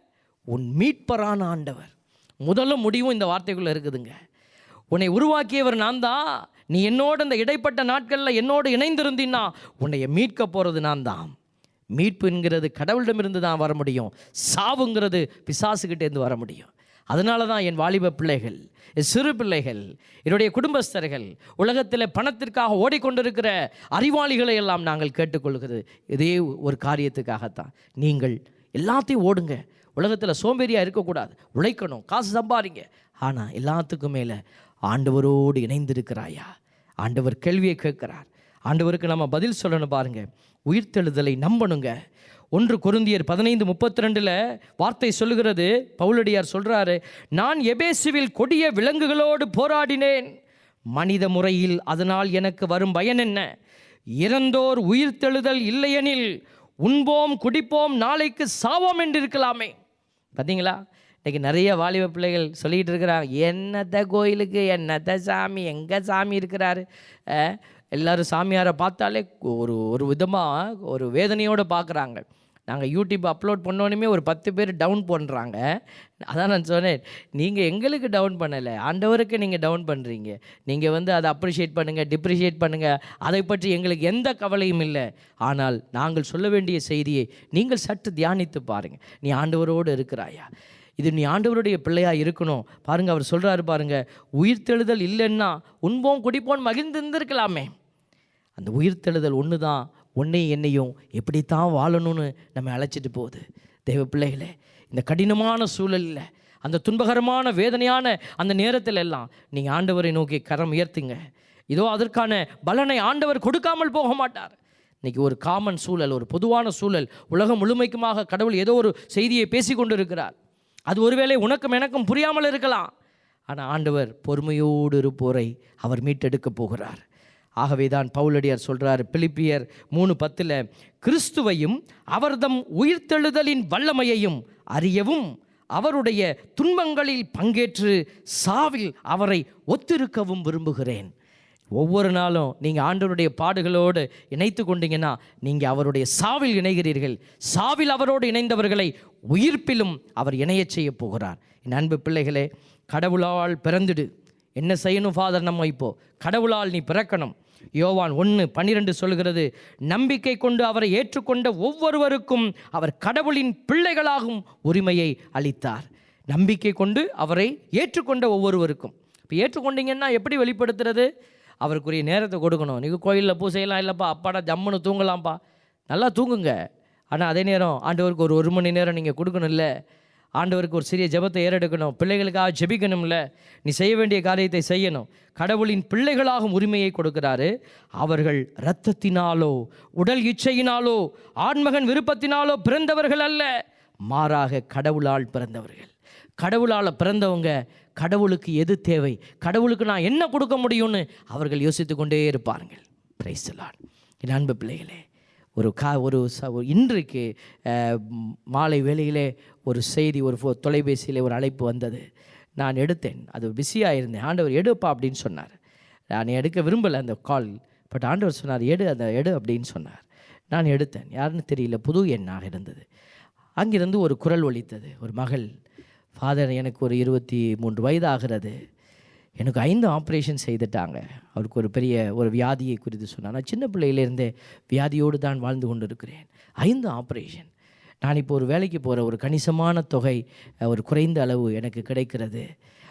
உன் மீட்பரான ஆண்டவர் முதலும் முடிவும் இந்த வார்த்தைக்குள்ள இருக்குதுங்க உன்னை உருவாக்கியவர் நான் தான் நீ என்னோட இந்த இடைப்பட்ட நாட்களில் என்னோடு இணைந்திருந்தீன்னா உன்னைய மீட்க போகிறது நான் தான் மீட்புங்கிறது கடவுளிடமிருந்து தான் வர முடியும் சாவுங்கிறது பிசாசுகிட்டேருந்து வர முடியும் அதனால தான் என் வாலிப பிள்ளைகள் என் சிறு பிள்ளைகள் என்னுடைய குடும்பஸ்தர்கள் உலகத்தில் பணத்திற்காக ஓடிக்கொண்டிருக்கிற அறிவாளிகளை எல்லாம் நாங்கள் கேட்டுக்கொள்கிறது இதே ஒரு காரியத்துக்காகத்தான் நீங்கள் எல்லாத்தையும் ஓடுங்க உலகத்தில் சோம்பேறியாக இருக்கக்கூடாது உழைக்கணும் காசு சம்பாதிங்க ஆனால் எல்லாத்துக்கும் மேலே ஆண்டவரோடு இணைந்திருக்கிறாயா ஆண்டவர் கேள்வியை கேட்கிறார் ஆண்டவருக்கு நம்ம பதில் சொல்லணும் பாருங்க உயிர்த்தெழுதலை நம்பணுங்க ஒன்று கொருந்தியர் பதினைந்து முப்பத்தி ரெண்டில் வார்த்தை சொல்லுகிறது பவுலடியார் சொல்கிறாரு நான் எபேசுவில் கொடிய விலங்குகளோடு போராடினேன் மனித முறையில் அதனால் எனக்கு வரும் பயன் என்ன இறந்தோர் உயிர்த்தெழுதல் இல்லையெனில் உண்போம் குடிப்போம் நாளைக்கு சாவோம் என்று இருக்கலாமே பார்த்தீங்களா இன்றைக்கி நிறைய வாலிப பிள்ளைகள் சொல்லிகிட்டு இருக்கிறாங்க என்னத்த கோயிலுக்கு என்னத்த சாமி எங்கே சாமி இருக்கிறாரு அஹ், எல்லாரும் சாமியாரை பார்த்தாலே ஒரு ஒரு விதமாக ஒரு வேதனையோடு பார்க்குறாங்க நாங்கள் யூடியூப் அப்லோட் பண்ணோன்னுமே ஒரு பத்து பேர் டவுன் பண்ணுறாங்க அதான் நான் சொன்னேன் நீங்கள் எங்களுக்கு டவுன் பண்ணலை ஆண்டவருக்கு நீங்கள் டவுன் பண்ணுறீங்க நீங்கள் வந்து அதை அப்ரிஷியேட் பண்ணுங்கள் டிப்ரிஷியேட் பண்ணுங்கள் அதை பற்றி எங்களுக்கு எந்த கவலையும் இல்லை ஆனால் நாங்கள் சொல்ல வேண்டிய செய்தியை நீங்கள் சற்று தியானித்து பாருங்கள் நீ ஆண்டவரோடு இருக்கிறாயா இது நீ ஆண்டவருடைய பிள்ளையா இருக்கணும் பாருங்க அவர் சொல்றாரு பாருங்க உயிர்த்தெழுதல் இல்லைன்னா உண்போம் குடிப்போம் மகிழ்ந்து இருந்திருக்கலாமே அந்த உயிர்த்தெழுதல் ஒன்று தான் உன்னையும் என்னையும் எப்படித்தான் வாழணும்னு நம்ம அழைச்சிட்டு போகுது தேவ பிள்ளைகளே இந்த கடினமான சூழலில் அந்த துன்பகரமான வேதனையான அந்த நேரத்தில் எல்லாம் நீங்கள் ஆண்டவரை நோக்கி கரம் உயர்த்துங்க இதோ அதற்கான பலனை ஆண்டவர் கொடுக்காமல் போக மாட்டார் இன்னைக்கு ஒரு காமன் சூழல் ஒரு பொதுவான சூழல் உலகம் முழுமைக்குமாக கடவுள் ஏதோ ஒரு செய்தியை பேசி கொண்டு இருக்கிறார் அது ஒருவேளை உனக்கும் எனக்கும் புரியாமல் இருக்கலாம் ஆனால் ஆண்டவர் பொறுமையோடு இருப்போரை அவர் மீட்டெடுக்க போகிறார் ஆகவே தான் பவுலடியார் சொல்றார் பிலிப்பியர் மூணு பத்தில் கிறிஸ்துவையும் அவர்தம் உயிர்த்தெழுதலின் வல்லமையையும் அறியவும் அவருடைய துன்பங்களில் பங்கேற்று சாவில் அவரை ஒத்திருக்கவும் விரும்புகிறேன் ஒவ்வொரு நாளும் நீங்கள் ஆண்டவருடைய பாடுகளோடு இணைத்து கொண்டீங்கன்னா நீங்கள் அவருடைய சாவில் இணைகிறீர்கள் சாவில் அவரோடு இணைந்தவர்களை உயிர்ப்பிலும் அவர் இணையச் செய்ய போகிறார் என் அன்பு பிள்ளைகளே கடவுளால் பிறந்துடு என்ன செய்யணும் ஃபாதர் நம்ம இப்போ கடவுளால் நீ பிறக்கணும் யோவான் ஒன்று பன்னிரெண்டு சொல்கிறது நம்பிக்கை கொண்டு அவரை ஏற்றுக்கொண்ட ஒவ்வொருவருக்கும் அவர் கடவுளின் பிள்ளைகளாகும் உரிமையை அளித்தார் நம்பிக்கை கொண்டு அவரை ஏற்றுக்கொண்ட ஒவ்வொருவருக்கும் இப்போ ஏற்றுக்கொண்டீங்கன்னா எப்படி வெளிப்படுத்துறது அவருக்குரிய நேரத்தை கொடுக்கணும் நீங்கள் கோயிலில் பூசையெல்லாம் இல்லைப்பா அப்பாடா ஜம்முன்னு தூங்கலாம்ப்பா நல்லா தூங்குங்க ஆனால் அதே நேரம் ஆண்டவருக்கு ஒரு ஒரு மணி நேரம் நீங்கள் கொடுக்கணும்ல ஆண்டவருக்கு ஒரு சிறிய ஜெபத்தை ஏறெடுக்கணும் பிள்ளைகளுக்காக ஜெபிக்கணும்ல நீ செய்ய வேண்டிய காரியத்தை செய்யணும் கடவுளின் பிள்ளைகளாகும் உரிமையை கொடுக்கிறாரு அவர்கள் இரத்தத்தினாலோ உடல் இச்சையினாலோ ஆண்மகன் விருப்பத்தினாலோ பிறந்தவர்கள் அல்ல மாறாக கடவுளால் பிறந்தவர்கள் கடவுளால் பிறந்தவங்க கடவுளுக்கு எது தேவை கடவுளுக்கு நான் என்ன கொடுக்க முடியும்னு அவர்கள் யோசித்து கொண்டே இருப்பார்கள் பிரைஸ்லான் என் அன்பு பிள்ளைகளே ஒரு கா ஒரு ச ஒரு இன்றைக்கு அஹ், ம், மாலை வேளையிலே ஒரு செய்தி ஒரு ஃபோ தொலைபேசியில் ஒரு அழைப்பு வந்தது நான் எடுத்தேன் அது பிஸியாக இருந்தேன் ஆண்டவர் எடுப்பா அப்படின்னு சொன்னார் நான் எடுக்க விரும்பலை அந்த கால் பட் ஆண்டவர் சொன்னார் எடு அந்த எடு அப்படின்னு சொன்னார் நான் எடுத்தேன் யாருன்னு தெரியல புது எண்ணாக இருந்தது அங்கிருந்து ஒரு குரல் ஒலித்தது ஒரு மகள் ஃபாதர் எனக்கு ஒரு இருபத்தி மூன்று வயது ஆகிறது எனக்கு ஐந்து ஆப்ரேஷன் செய்துட்டாங்க அவருக்கு ஒரு பெரிய ஒரு வியாதியை குறித்து சொன்னார் நான் சின்ன பிள்ளையிலேருந்தே வியாதியோடு தான் வாழ்ந்து கொண்டு இருக்கிறேன் ஐந்து ஆப்ரேஷன் நான் இப்போ ஒரு வேலைக்கு போகிற ஒரு கணிசமான தொகை அஹ், ஒரு குறைந்த அளவு எனக்கு கிடைக்கிறது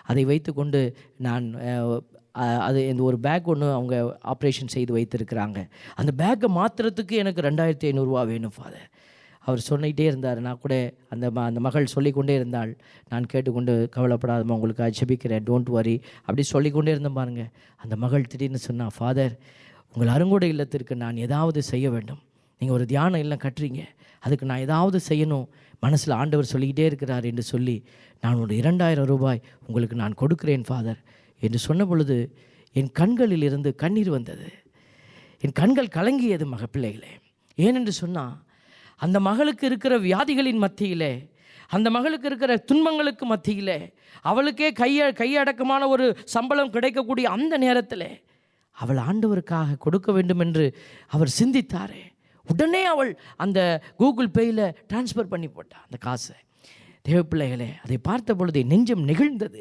அதை வைத்துக்கொண்டு நான் அஹ், அஹ், அது இந்த ஒரு பேக் ஒன்று அவங்க ஆப்ரேஷன் செய்து வைத்திருக்கிறாங்க அந்த பேக்கை மாற்றுறதுக்கு எனக்கு ரெண்டாயிரத்தி ஐநூறுரூவா வேணும் ஃபாதர் அவர் சொல்லிகிட்டே இருந்தார் நான் கூட அந்த ம அந்த மகள் சொல்லிக்கொண்டே இருந்தாள் நான் கேட்டுக்கொண்டு கவலைப்படாதம்மா உங்களுக்கு அஜபிக்கிறேன் டோன்ட் வரி அப்படி சொல்லிக்கொண்டே இருந்தேன் பாருங்க அந்த மகள் திடீர்னு சொன்னா ஃபாதர் உங்கள் அருங்கொடை இல்லத்திற்கு நான் ஏதாவது செய்ய வேண்டும் நீங்கள் ஒரு தியானம் இல்லம் கட்டுறீங்க அதுக்கு நான் ஏதாவது செய்யணும் மனசில் ஆண்டவர் சொல்லிக்கிட்டே இருக்கிறார் என்று சொல்லி நான் ஒரு இரண்டாயிரம் ரூபாய் உங்களுக்கு நான் கொடுக்கிறேன் ஃபாதர் என்று சொன்ன பொழுது என் கண்களில் இருந்து கண்ணீர் வந்தது என் கண்கள் கலங்கியது மக பிள்ளைகளே ஏனென்று சொன்னால் அந்த மகளுக்கு இருக்கிற வியாதிகளின் மத்தியிலே அந்த மகளுக்கு இருக்கிற துன்பங்களுக்கு மத்தியிலே அவளுக்கே கைய கையடக்கமான ஒரு சம்பளம் கிடைக்கக்கூடிய அந்த நேரத்தில் அவள் ஆண்டவருக்காக கொடுக்க வேண்டும் என்று அவர் சிந்தித்தாரே உடனே அவள் அந்த கூகுள் பேயில் ட்ரான்ஸ்ஃபர் பண்ணி போட்டா அந்த காசை தேவப்பிள்ளைகளே அதை பார்த்த பொழுது என் நெஞ்சம் நெகிழ்ந்தது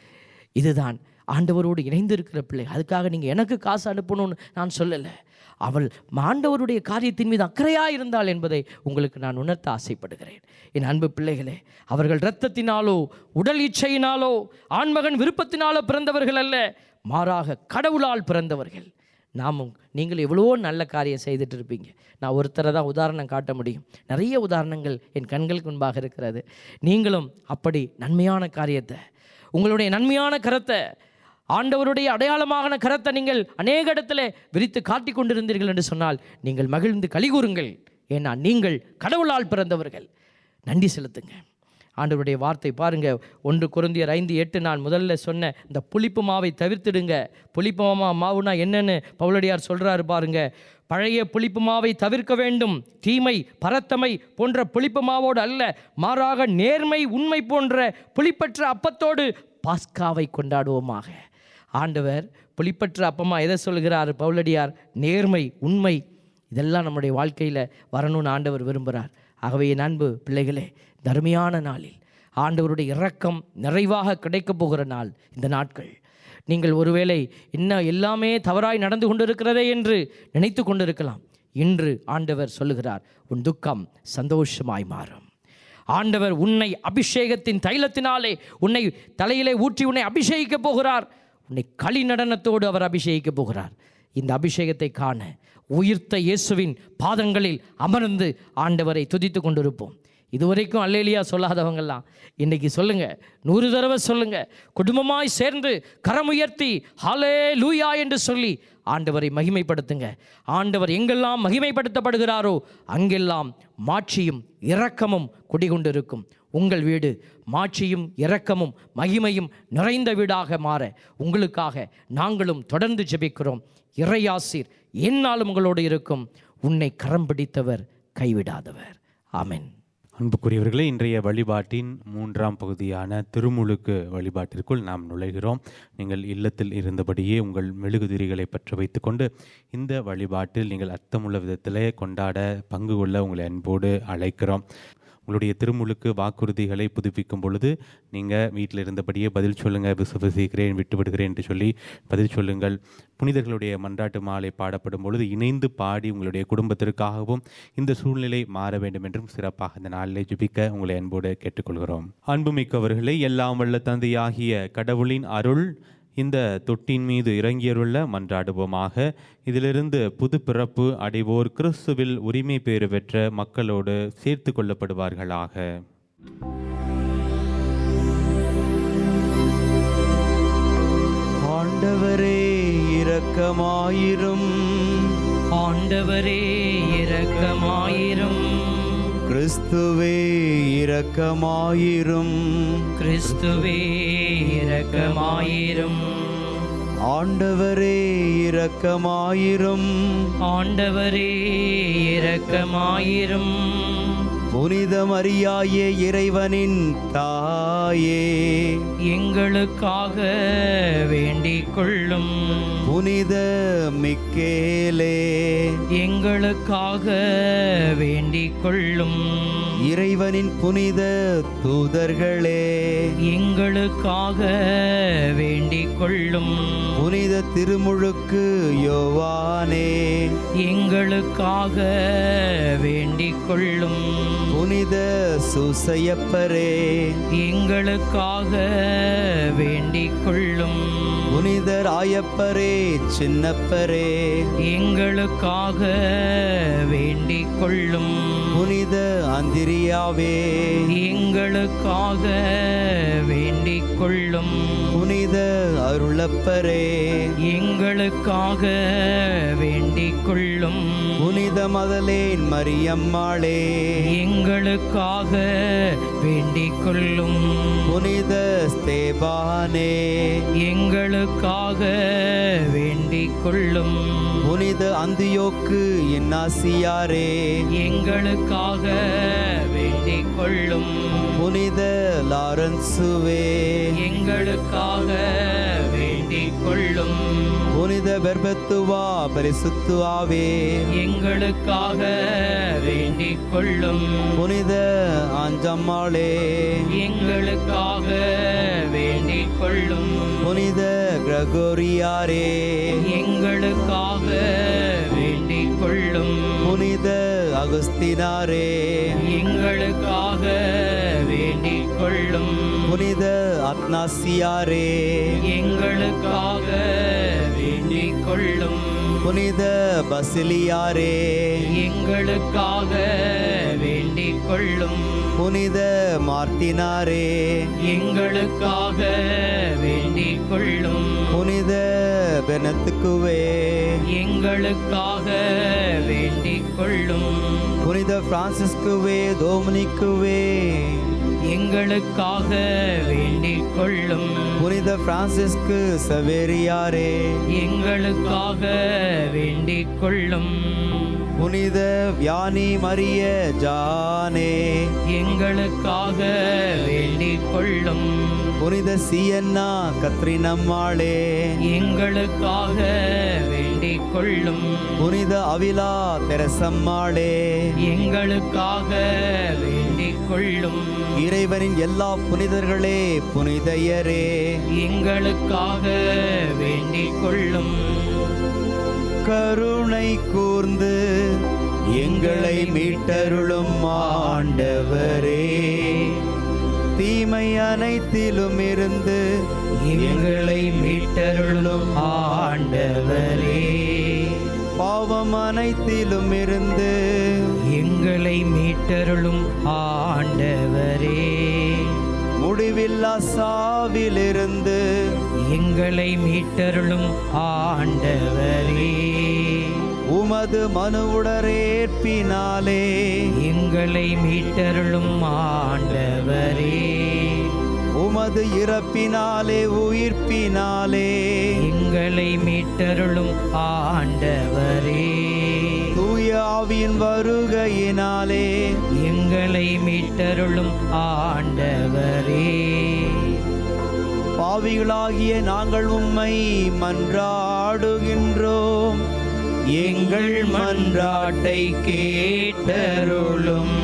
இதுதான் ஆண்டவரோடு இணைந்திருக்கிற பிள்ளை அதுக்காக நீங்கள் எனக்கு காசு அனுப்பணும்னு நான் சொல்லலை அவள் ஆண்டவருடைய காரியத்தின் மீது அக்கறையாக இருந்தாள் என்பதை உங்களுக்கு நான் உணர்த்த ஆசைப்படுகிறேன் என் அன்பு பிள்ளைகளே அவர்கள் இரத்தத்தினாலோ உடல் இச்சையினாலோ ஆண்மகன் விருப்பத்தினாலோ பிறந்தவர்கள் அல்ல மாறாக கடவுளால் பிறந்தவர்கள் நாமும் நீங்கள் எவ்வளோ நல்ல காரியம் செய்துட்டு இருப்பீங்க நான் ஒருத்தரை தான் உதாரணம் காட்ட முடியும் நிறைய உதாரணங்கள் என் கண்களுக்கு முன்பாக இருக்கிறது நீங்களும் அப்படி நன்மையான காரியத்தை உங்களுடைய நன்மையான கரத்தை ஆண்டவருடைய அடையாளமான கரத்தை நீங்கள் அநேக இடத்துல விரித்து காட்டிக் கொண்டிருந்தீர்கள் என்று சொன்னால் நீங்கள் மகிழ்ந்து கலிகூறுங்கள் ஏன்னா நீங்கள் கடவுளால் பிறந்தவர்கள் நன்றி செலுத்துங்க ஆண்டவருடைய வார்த்தை பாருங்க ஒன்று குருந்தியர் ஐந்து எட்டு நான் முதல்ல சொன்ன இந்த புளிப்பு மாவை தவிர்த்திடுங்க புளிப்பு மா மாவுனா என்னன்னு பவுலடியார் சொல்றாரு பாருங்க பழைய புளிப்பு மாவை தவிர்க்க வேண்டும் தீமை பரத்தமை போன்ற புளிப்பு மாவோடு அல்ல மாறாக நேர்மை உண்மை போன்ற புளிப்பற்ற அப்பத்தோடு பாஸ்காவை கொண்டாடுவோமாக ஆண்டவர் புளிப்பற்ற அப்பமா எதை சொல்கிறார் பவுலடியார் நேர்மை உண்மை இதெல்லாம் நம்முடைய வாழ்க்கையில் வரணும்னு ஆண்டவர் விரும்புகிறார் ஆகவே என் அன்பு பிள்ளைகளே தர்மையான நாளில் ஆண்டவருடைய இரக்கம் நிறைவாக கிடைக்கப் போகிற நாள் இந்த நாட்கள் நீங்கள் ஒருவேளை இன்னும் எல்லாமே தவறாய் நடந்து கொண்டிருக்கிறதே என்று நினைத்து கொண்டிருக்கலாம் இன்று ஆண்டவர் சொல்லுகிறார் உன் துக்கம் சந்தோஷமாய் மாறும் ஆண்டவர் உன்னை அபிஷேகத்தின் தைலத்தினாலே உன்னை தலையிலே ஊற்றி உன்னை அபிஷேகிக்கப் போகிறார் உன்னை களி நடனத்தோடு அவர் அபிஷேகிக்கப் போகிறார் இந்த அபிஷேகத்தை காண உயிர்த்த இயேசுவின் பாதங்களில் அமர்ந்து ஆண்டவரை துதித்து கொண்டிருப்போம் இதுவரைக்கும் அல்லேலியா சொல்லாதவங்கெல்லாம் இன்னைக்கு சொல்லுங்க நூறு தடவை சொல்லுங்க குடும்பமாய் சேர்ந்து கரம் உயர்த்தி ஹலே லூயா என்று சொல்லி ஆண்டவரை மகிமைப்படுத்துங்க ஆண்டவர் எங்கெல்லாம் மகிமைப்படுத்தப்படுகிறாரோ அங்கெல்லாம் மாட்சியும் இரக்கமும் குடிகொண்டிருக்கும் உங்கள் வீடு மாட்சியும் இரக்கமும் மகிமையும் நிறைந்த வீடாக மாற உங்களுக்காக நாங்களும் தொடர்ந்து ஜெபிக்கிறோம் இறையாசீர் எந்நாளும் உங்களோடு இருக்கும் உன்னை கரம் பிடித்தவர் கைவிடாதவர் ஆமென் அன்புக்குரியவர்களே இன்றைய வழிபாட்டின் மூன்றாம் பகுதியான திருமுழுக்கு வழிபாட்டிற்குள் நாம் நுழைகிறோம் நீங்கள் இல்லத்தில் இருந்தபடியே உங்கள் மெழுகுதிரிகளை பற்ற வைத்துக்கொண்டு இந்த வழிபாட்டில் நீங்கள் அர்த்தமுள்ள விதத்திலே கொண்டாட பங்கு கொள்ள உங்களை அன்போடு அழைக்கிறோம் உங்களுடைய திருமுழுக்கு வாக்குறுதிகளை புதுப்பிக்கும் பொழுது நீங்கள் வீட்டில் இருந்தபடியே பதில் சொல்லுங்கள் விசுவசிக்கிறேன் விட்டு விடுகிறேன் என்று சொல்லி பதில் சொல்லுங்கள் புனிதர்களுடைய மன்றாட்டு மாலை பாடப்படும் பொழுது இணைந்து பாடி உங்களுடைய குடும்பத்திற்காகவும் இந்த சூழ்நிலை மாற வேண்டும் என்றும் சிறப்பாக இந்த நாளிலே ஜெபிக்க உங்களை அன்போடு கேட்டுக்கொள்கிறோம் அன்புமிக்கவர்களே எல்லாம் வல்ல தந்தையாகிய கடவுளின் அருள் இந்த தொட்டின் மீது இறங்கியருள்ள மன்றாடுவோமாக இதிலிருந்து புது பிறப்பு அடைவோர் கிறிஸ்துவில் உரிமை பேறு பெற்ற மக்களோடு சேர்த்து கொள்ளப்படுவார்களாக ஆண்டவரே இரக்கமாயிரும் ஆண்டவரே இரக்கமாயிரும் கிறிஸ்துவே இரக்கமாயிரும் கிறிஸ்துவே இரக்கமாயிரும் ஆண்டவரே இரக்கமாயிரும் ஆண்டவரே இரக்கமாயிரும் புனித மரியாயே இறைவனின் தாயே எங்களுக்காக வேண்டிக் கொள்ளும் புனித மிக்கேலே எங்களுக்காக வேண்டிக் கொள்ளும் இறைவனின் புனித தூதர்களே எங்களுக்காக வேண்டிக் கொள்ளும் புனித திருமுழுக்கு யோவானே எங்களுக்காக வேண்டிக் கொள்ளும் புனித சூசையப்பரே எங்களுக்காக வேண்டிக் கொள்ளும் புனித ராயப்பரே சின்னப்பரே எங்களுக்காக வேண்டிக் கொள்ளும் புனித அந்திரியாவே எங்களுக்காக வேண்டிக் கொள்ளும் புனித அருளப்பரே எங்களுக்காக வேண்டிக் கொள்ளும் புனித மதலேன் மரியம்மாளே எங்களுக்காக வேண்டிக் கொள்ளும் புனித ஸ்தேபானே எங்களுக்காக வேண்டிக் கொள்ளும் புனித அந்தியோக்கு இன்னாசியாரே எங்களுக்காக வேண்டிக் கொள்ளும் புனித லாரன்சுவே எங்களுக்காக வேண்டிக் கொள்ளும் புனித பெர்பத்துவா பரிசுத்துவாவே எங்களுக்காக வேண்டிக் கொள்ளும் புனித ஆஞ்சம்மாளே எங்களுக்காக வேண்டிக் கொள்ளும் புனித கிரகோரியாரே எங்களுக்காக வேண்டிக் கொள்ளும் புனித அகுஸ்தினாரே எங்களுக்காக வேண்டிக் கொள்ளும் புனித அத்னாசியாரே எங்களுக்காக வேண்டிக் கொள்ளும் புனித பசிலியாரே எங்களுக்காக வேண்டிக் கொள்ளும் புனித மார்த்தினாரே எங்களுக்காக வேண்டிக் கொள்ளும் புனித பெனத்துக்குவே எங்களுக்காக வேண்டிக் கொள்ளும் புனித பிரான்சிஸ்குவே டோமினிக்குவே எங்களுக்காக வேண்டிக் கொள்ளும் புனித பிரான்சிஸ்கு சவேரியாரே எங்களுக்காக வேண்டிக் கொள்ளும் புனித வியானி மரிய ஜானே எங்களுக்காக வேண்டிக் கொள்ளும் புனித சியன்னா கத்ரினம்மாளே எங்களுக்காக வேண்டிக் கொள்ளும் புனித அவிலா தெரசம்மாளே எங்களுக்காக வேண்டிக் கொள்ளும் இறைவனின் எல்லா புனிதர்களே புனிதையரே எங்களுக்காக வேண்டிக் கொள்ளும் கருணை கூர்ந்து எங்களை மீட்டருளும் ஆண்டவரே தீமை அனைத்திலும் இருந்து எங்களை மீட்டருளும் ஆண்டவரே பாவம் அனைத்திலும் இருந்து எங்களை மீட்டருளும் ஆண்டவரே முடிவில்லா சாவிலிருந்து எங்களை மீட்டருளும் ஆண்டவரே உமது மனுவுடரேற்பினாலே எங்களை மீட்டருளும் ஆண்டவரே உமது இறப்பினாலே உயிர்ப்பினாலே எங்களை மீட்டருளும் ஆண்டவரே தூய ஆவியின் வருகையினாலே எங்களை மீட்டருளும் ஆண்டவரே பாவிகளாகிய நாங்கள் உம்மை மன்றாடுகின்றோம் எங்கள் மன்றாட்டை கேட்டருளும்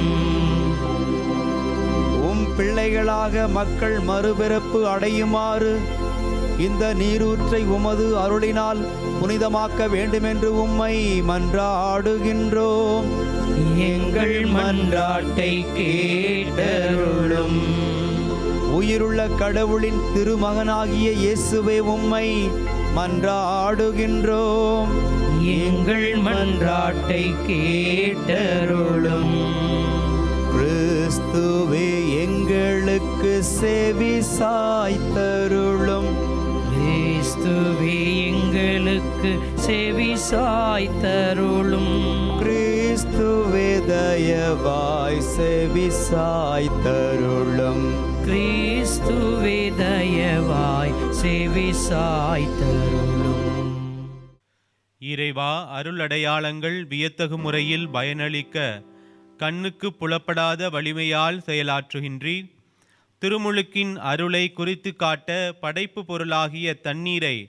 உம் பிள்ளைகளாக மக்கள் மறுபிறப்பு அடையுமாறு இந்த நீரூற்றை உமது அருளினால் புனிதமாக்க வேண்டுமென்று உம்மை மன்றாடுகின்றோம் எங்கள் மன்றாட்டை கேட்டருளும் உயிருள்ள கடவுளின் திருமகனாகிய இயேசுவே உம்மை மன்றாடுகின்றோம் எங்கள் மன்றாட்டை கேட்டருளும் கிறிஸ்துவே எங்களுக்கு செவி சாய்த்தருளும் கிறிஸ்துவே எங்களுக்கு செவி சாய்த்தருளும் கிறிஸ்துவே தயவாய் செவி சாய்த்தருளும் கிறிஸ்துவே தயவாய் செவி சாய்த்தருளும் இறைவா அருளடையாளங்கள் வியத்தகு முறையில் பயனளிக்க கண்ணுக்கு புலப்படாத வலிமையால் செயலாற்றுகின்றீர் திருமுழுக்கின் அருளை குறித்து காட்ட படைப்பு பொருளாகிய தண்ணீரை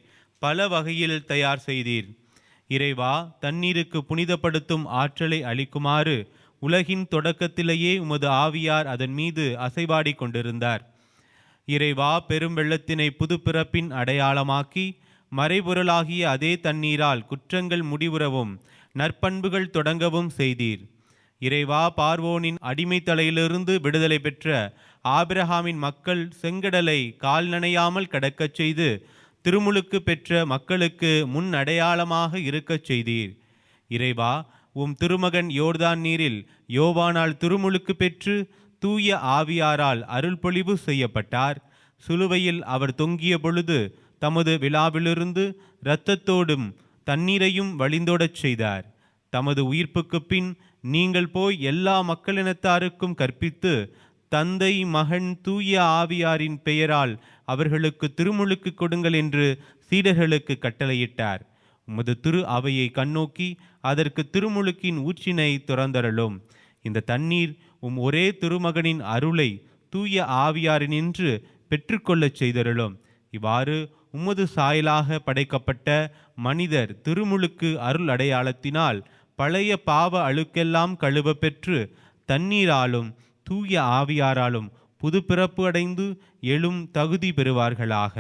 பல வகையில் தயார் செய்தீர் இறைவா தண்ணீருக்கு புனிதப்படுத்தும் ஆற்றலை அளிக்குமாறு உலகின் தொடக்கத்திலேயே உமது ஆவியார் அதன் மீது அசைவாடிக் கொண்டிருந்தார் இறைவா பெரும் வெள்ளத்தினை புதுப்பிறப்பின் அடையாளமாக்கி மறைபொருளாகிய அதே தண்ணீரால் குற்றங்கள் முடிவுறவும் நற்பண்புகள் தொடங்கவும் செய்தீர் இறைவா பார்வோனின் அடிமைத்தலையிலிருந்து விடுதலை பெற்ற ஆபிரகாமின் மக்கள் செங்கடலை கால் நனையாமல் கடக்கச் செய்து திருமுழுக்கு பெற்ற மக்களுக்கு முன் அடையாளமாக இருக்கச் செய்தீர் இறைவா உம் திருமகன் யோர்தான் நீரில் யோவானால் திருமுழுக்கு பெற்று தூய ஆவியாரால் அருள்பொழிவு செய்யப்பட்டார் சிலுவையில் அவர் தொங்கிய பொழுது தமது விழாவிலிருந்து இரத்தத்தோடும் தண்ணீரையும் வழிந்தோடச் செய்தார் தமது உயிர்ப்புக்குப் பின் நீங்கள் போய் எல்லா மக்களினத்தாருக்கும் கற்பித்து தந்தை மகன் தூய ஆவியாரின் பெயரால் அவர்களுக்கு திருமுழுக்கு கொடுங்கள் என்று சீடர்களுக்கு கட்டளையிட்டார் உமது திரு அவையை கண்ணோக்கி அதற்கு திருமுழுக்கின் ஊற்றினை துறந்தரலும் இந்த தண்ணீர் உம் ஒரே திருமகனின் அருளை தூய ஆவியாரினின்று பெற்றுக்கொள்ளச் செய்தருளும் இவ்வாறு உமது சாயலாக படைக்கப்பட்ட மனிதர் திருமுழுக்கு அருள் அடையாளத்தினால் பழைய பாவ அழுக்கெல்லாம் கழுவ பெற்று தண்ணீராலும் தூய ஆவியாராலும் புது பிறப்பு அடைந்து எழும் தகுதி பெறுவார்களாக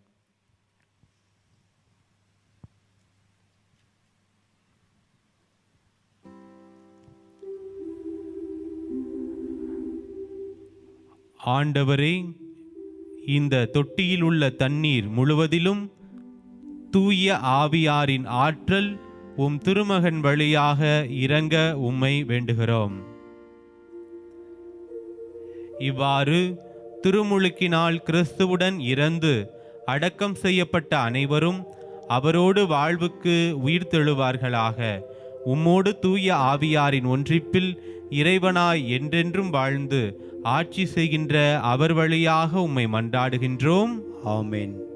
ஆண்டவரே இந்த தொட்டியில் உள்ள தண்ணீர் முழுவதிலும் தூய ஆவியாரின் ஆற்றல் உம் திருமகன் வழியாக இறங்க உம்மை வேண்டுகிறோம் இவ்வாறு திருமுழுக்கினால் கிறிஸ்துவுடன் இறந்து அடக்கம் செய்யப்பட்ட அனைவரும் அவரோடு வாழ்வுக்கு உயிர்த்தெழுவார்களாக உம்மோடு தூய ஆவியாரின் ஒன்றிப்பில் இறைவனாய் என்றென்றும் வாழ்ந்து ஆட்சி செய்கின்ற அவர் வழியாக உம்மை மன்றாடுகின்றோம் ஆமென்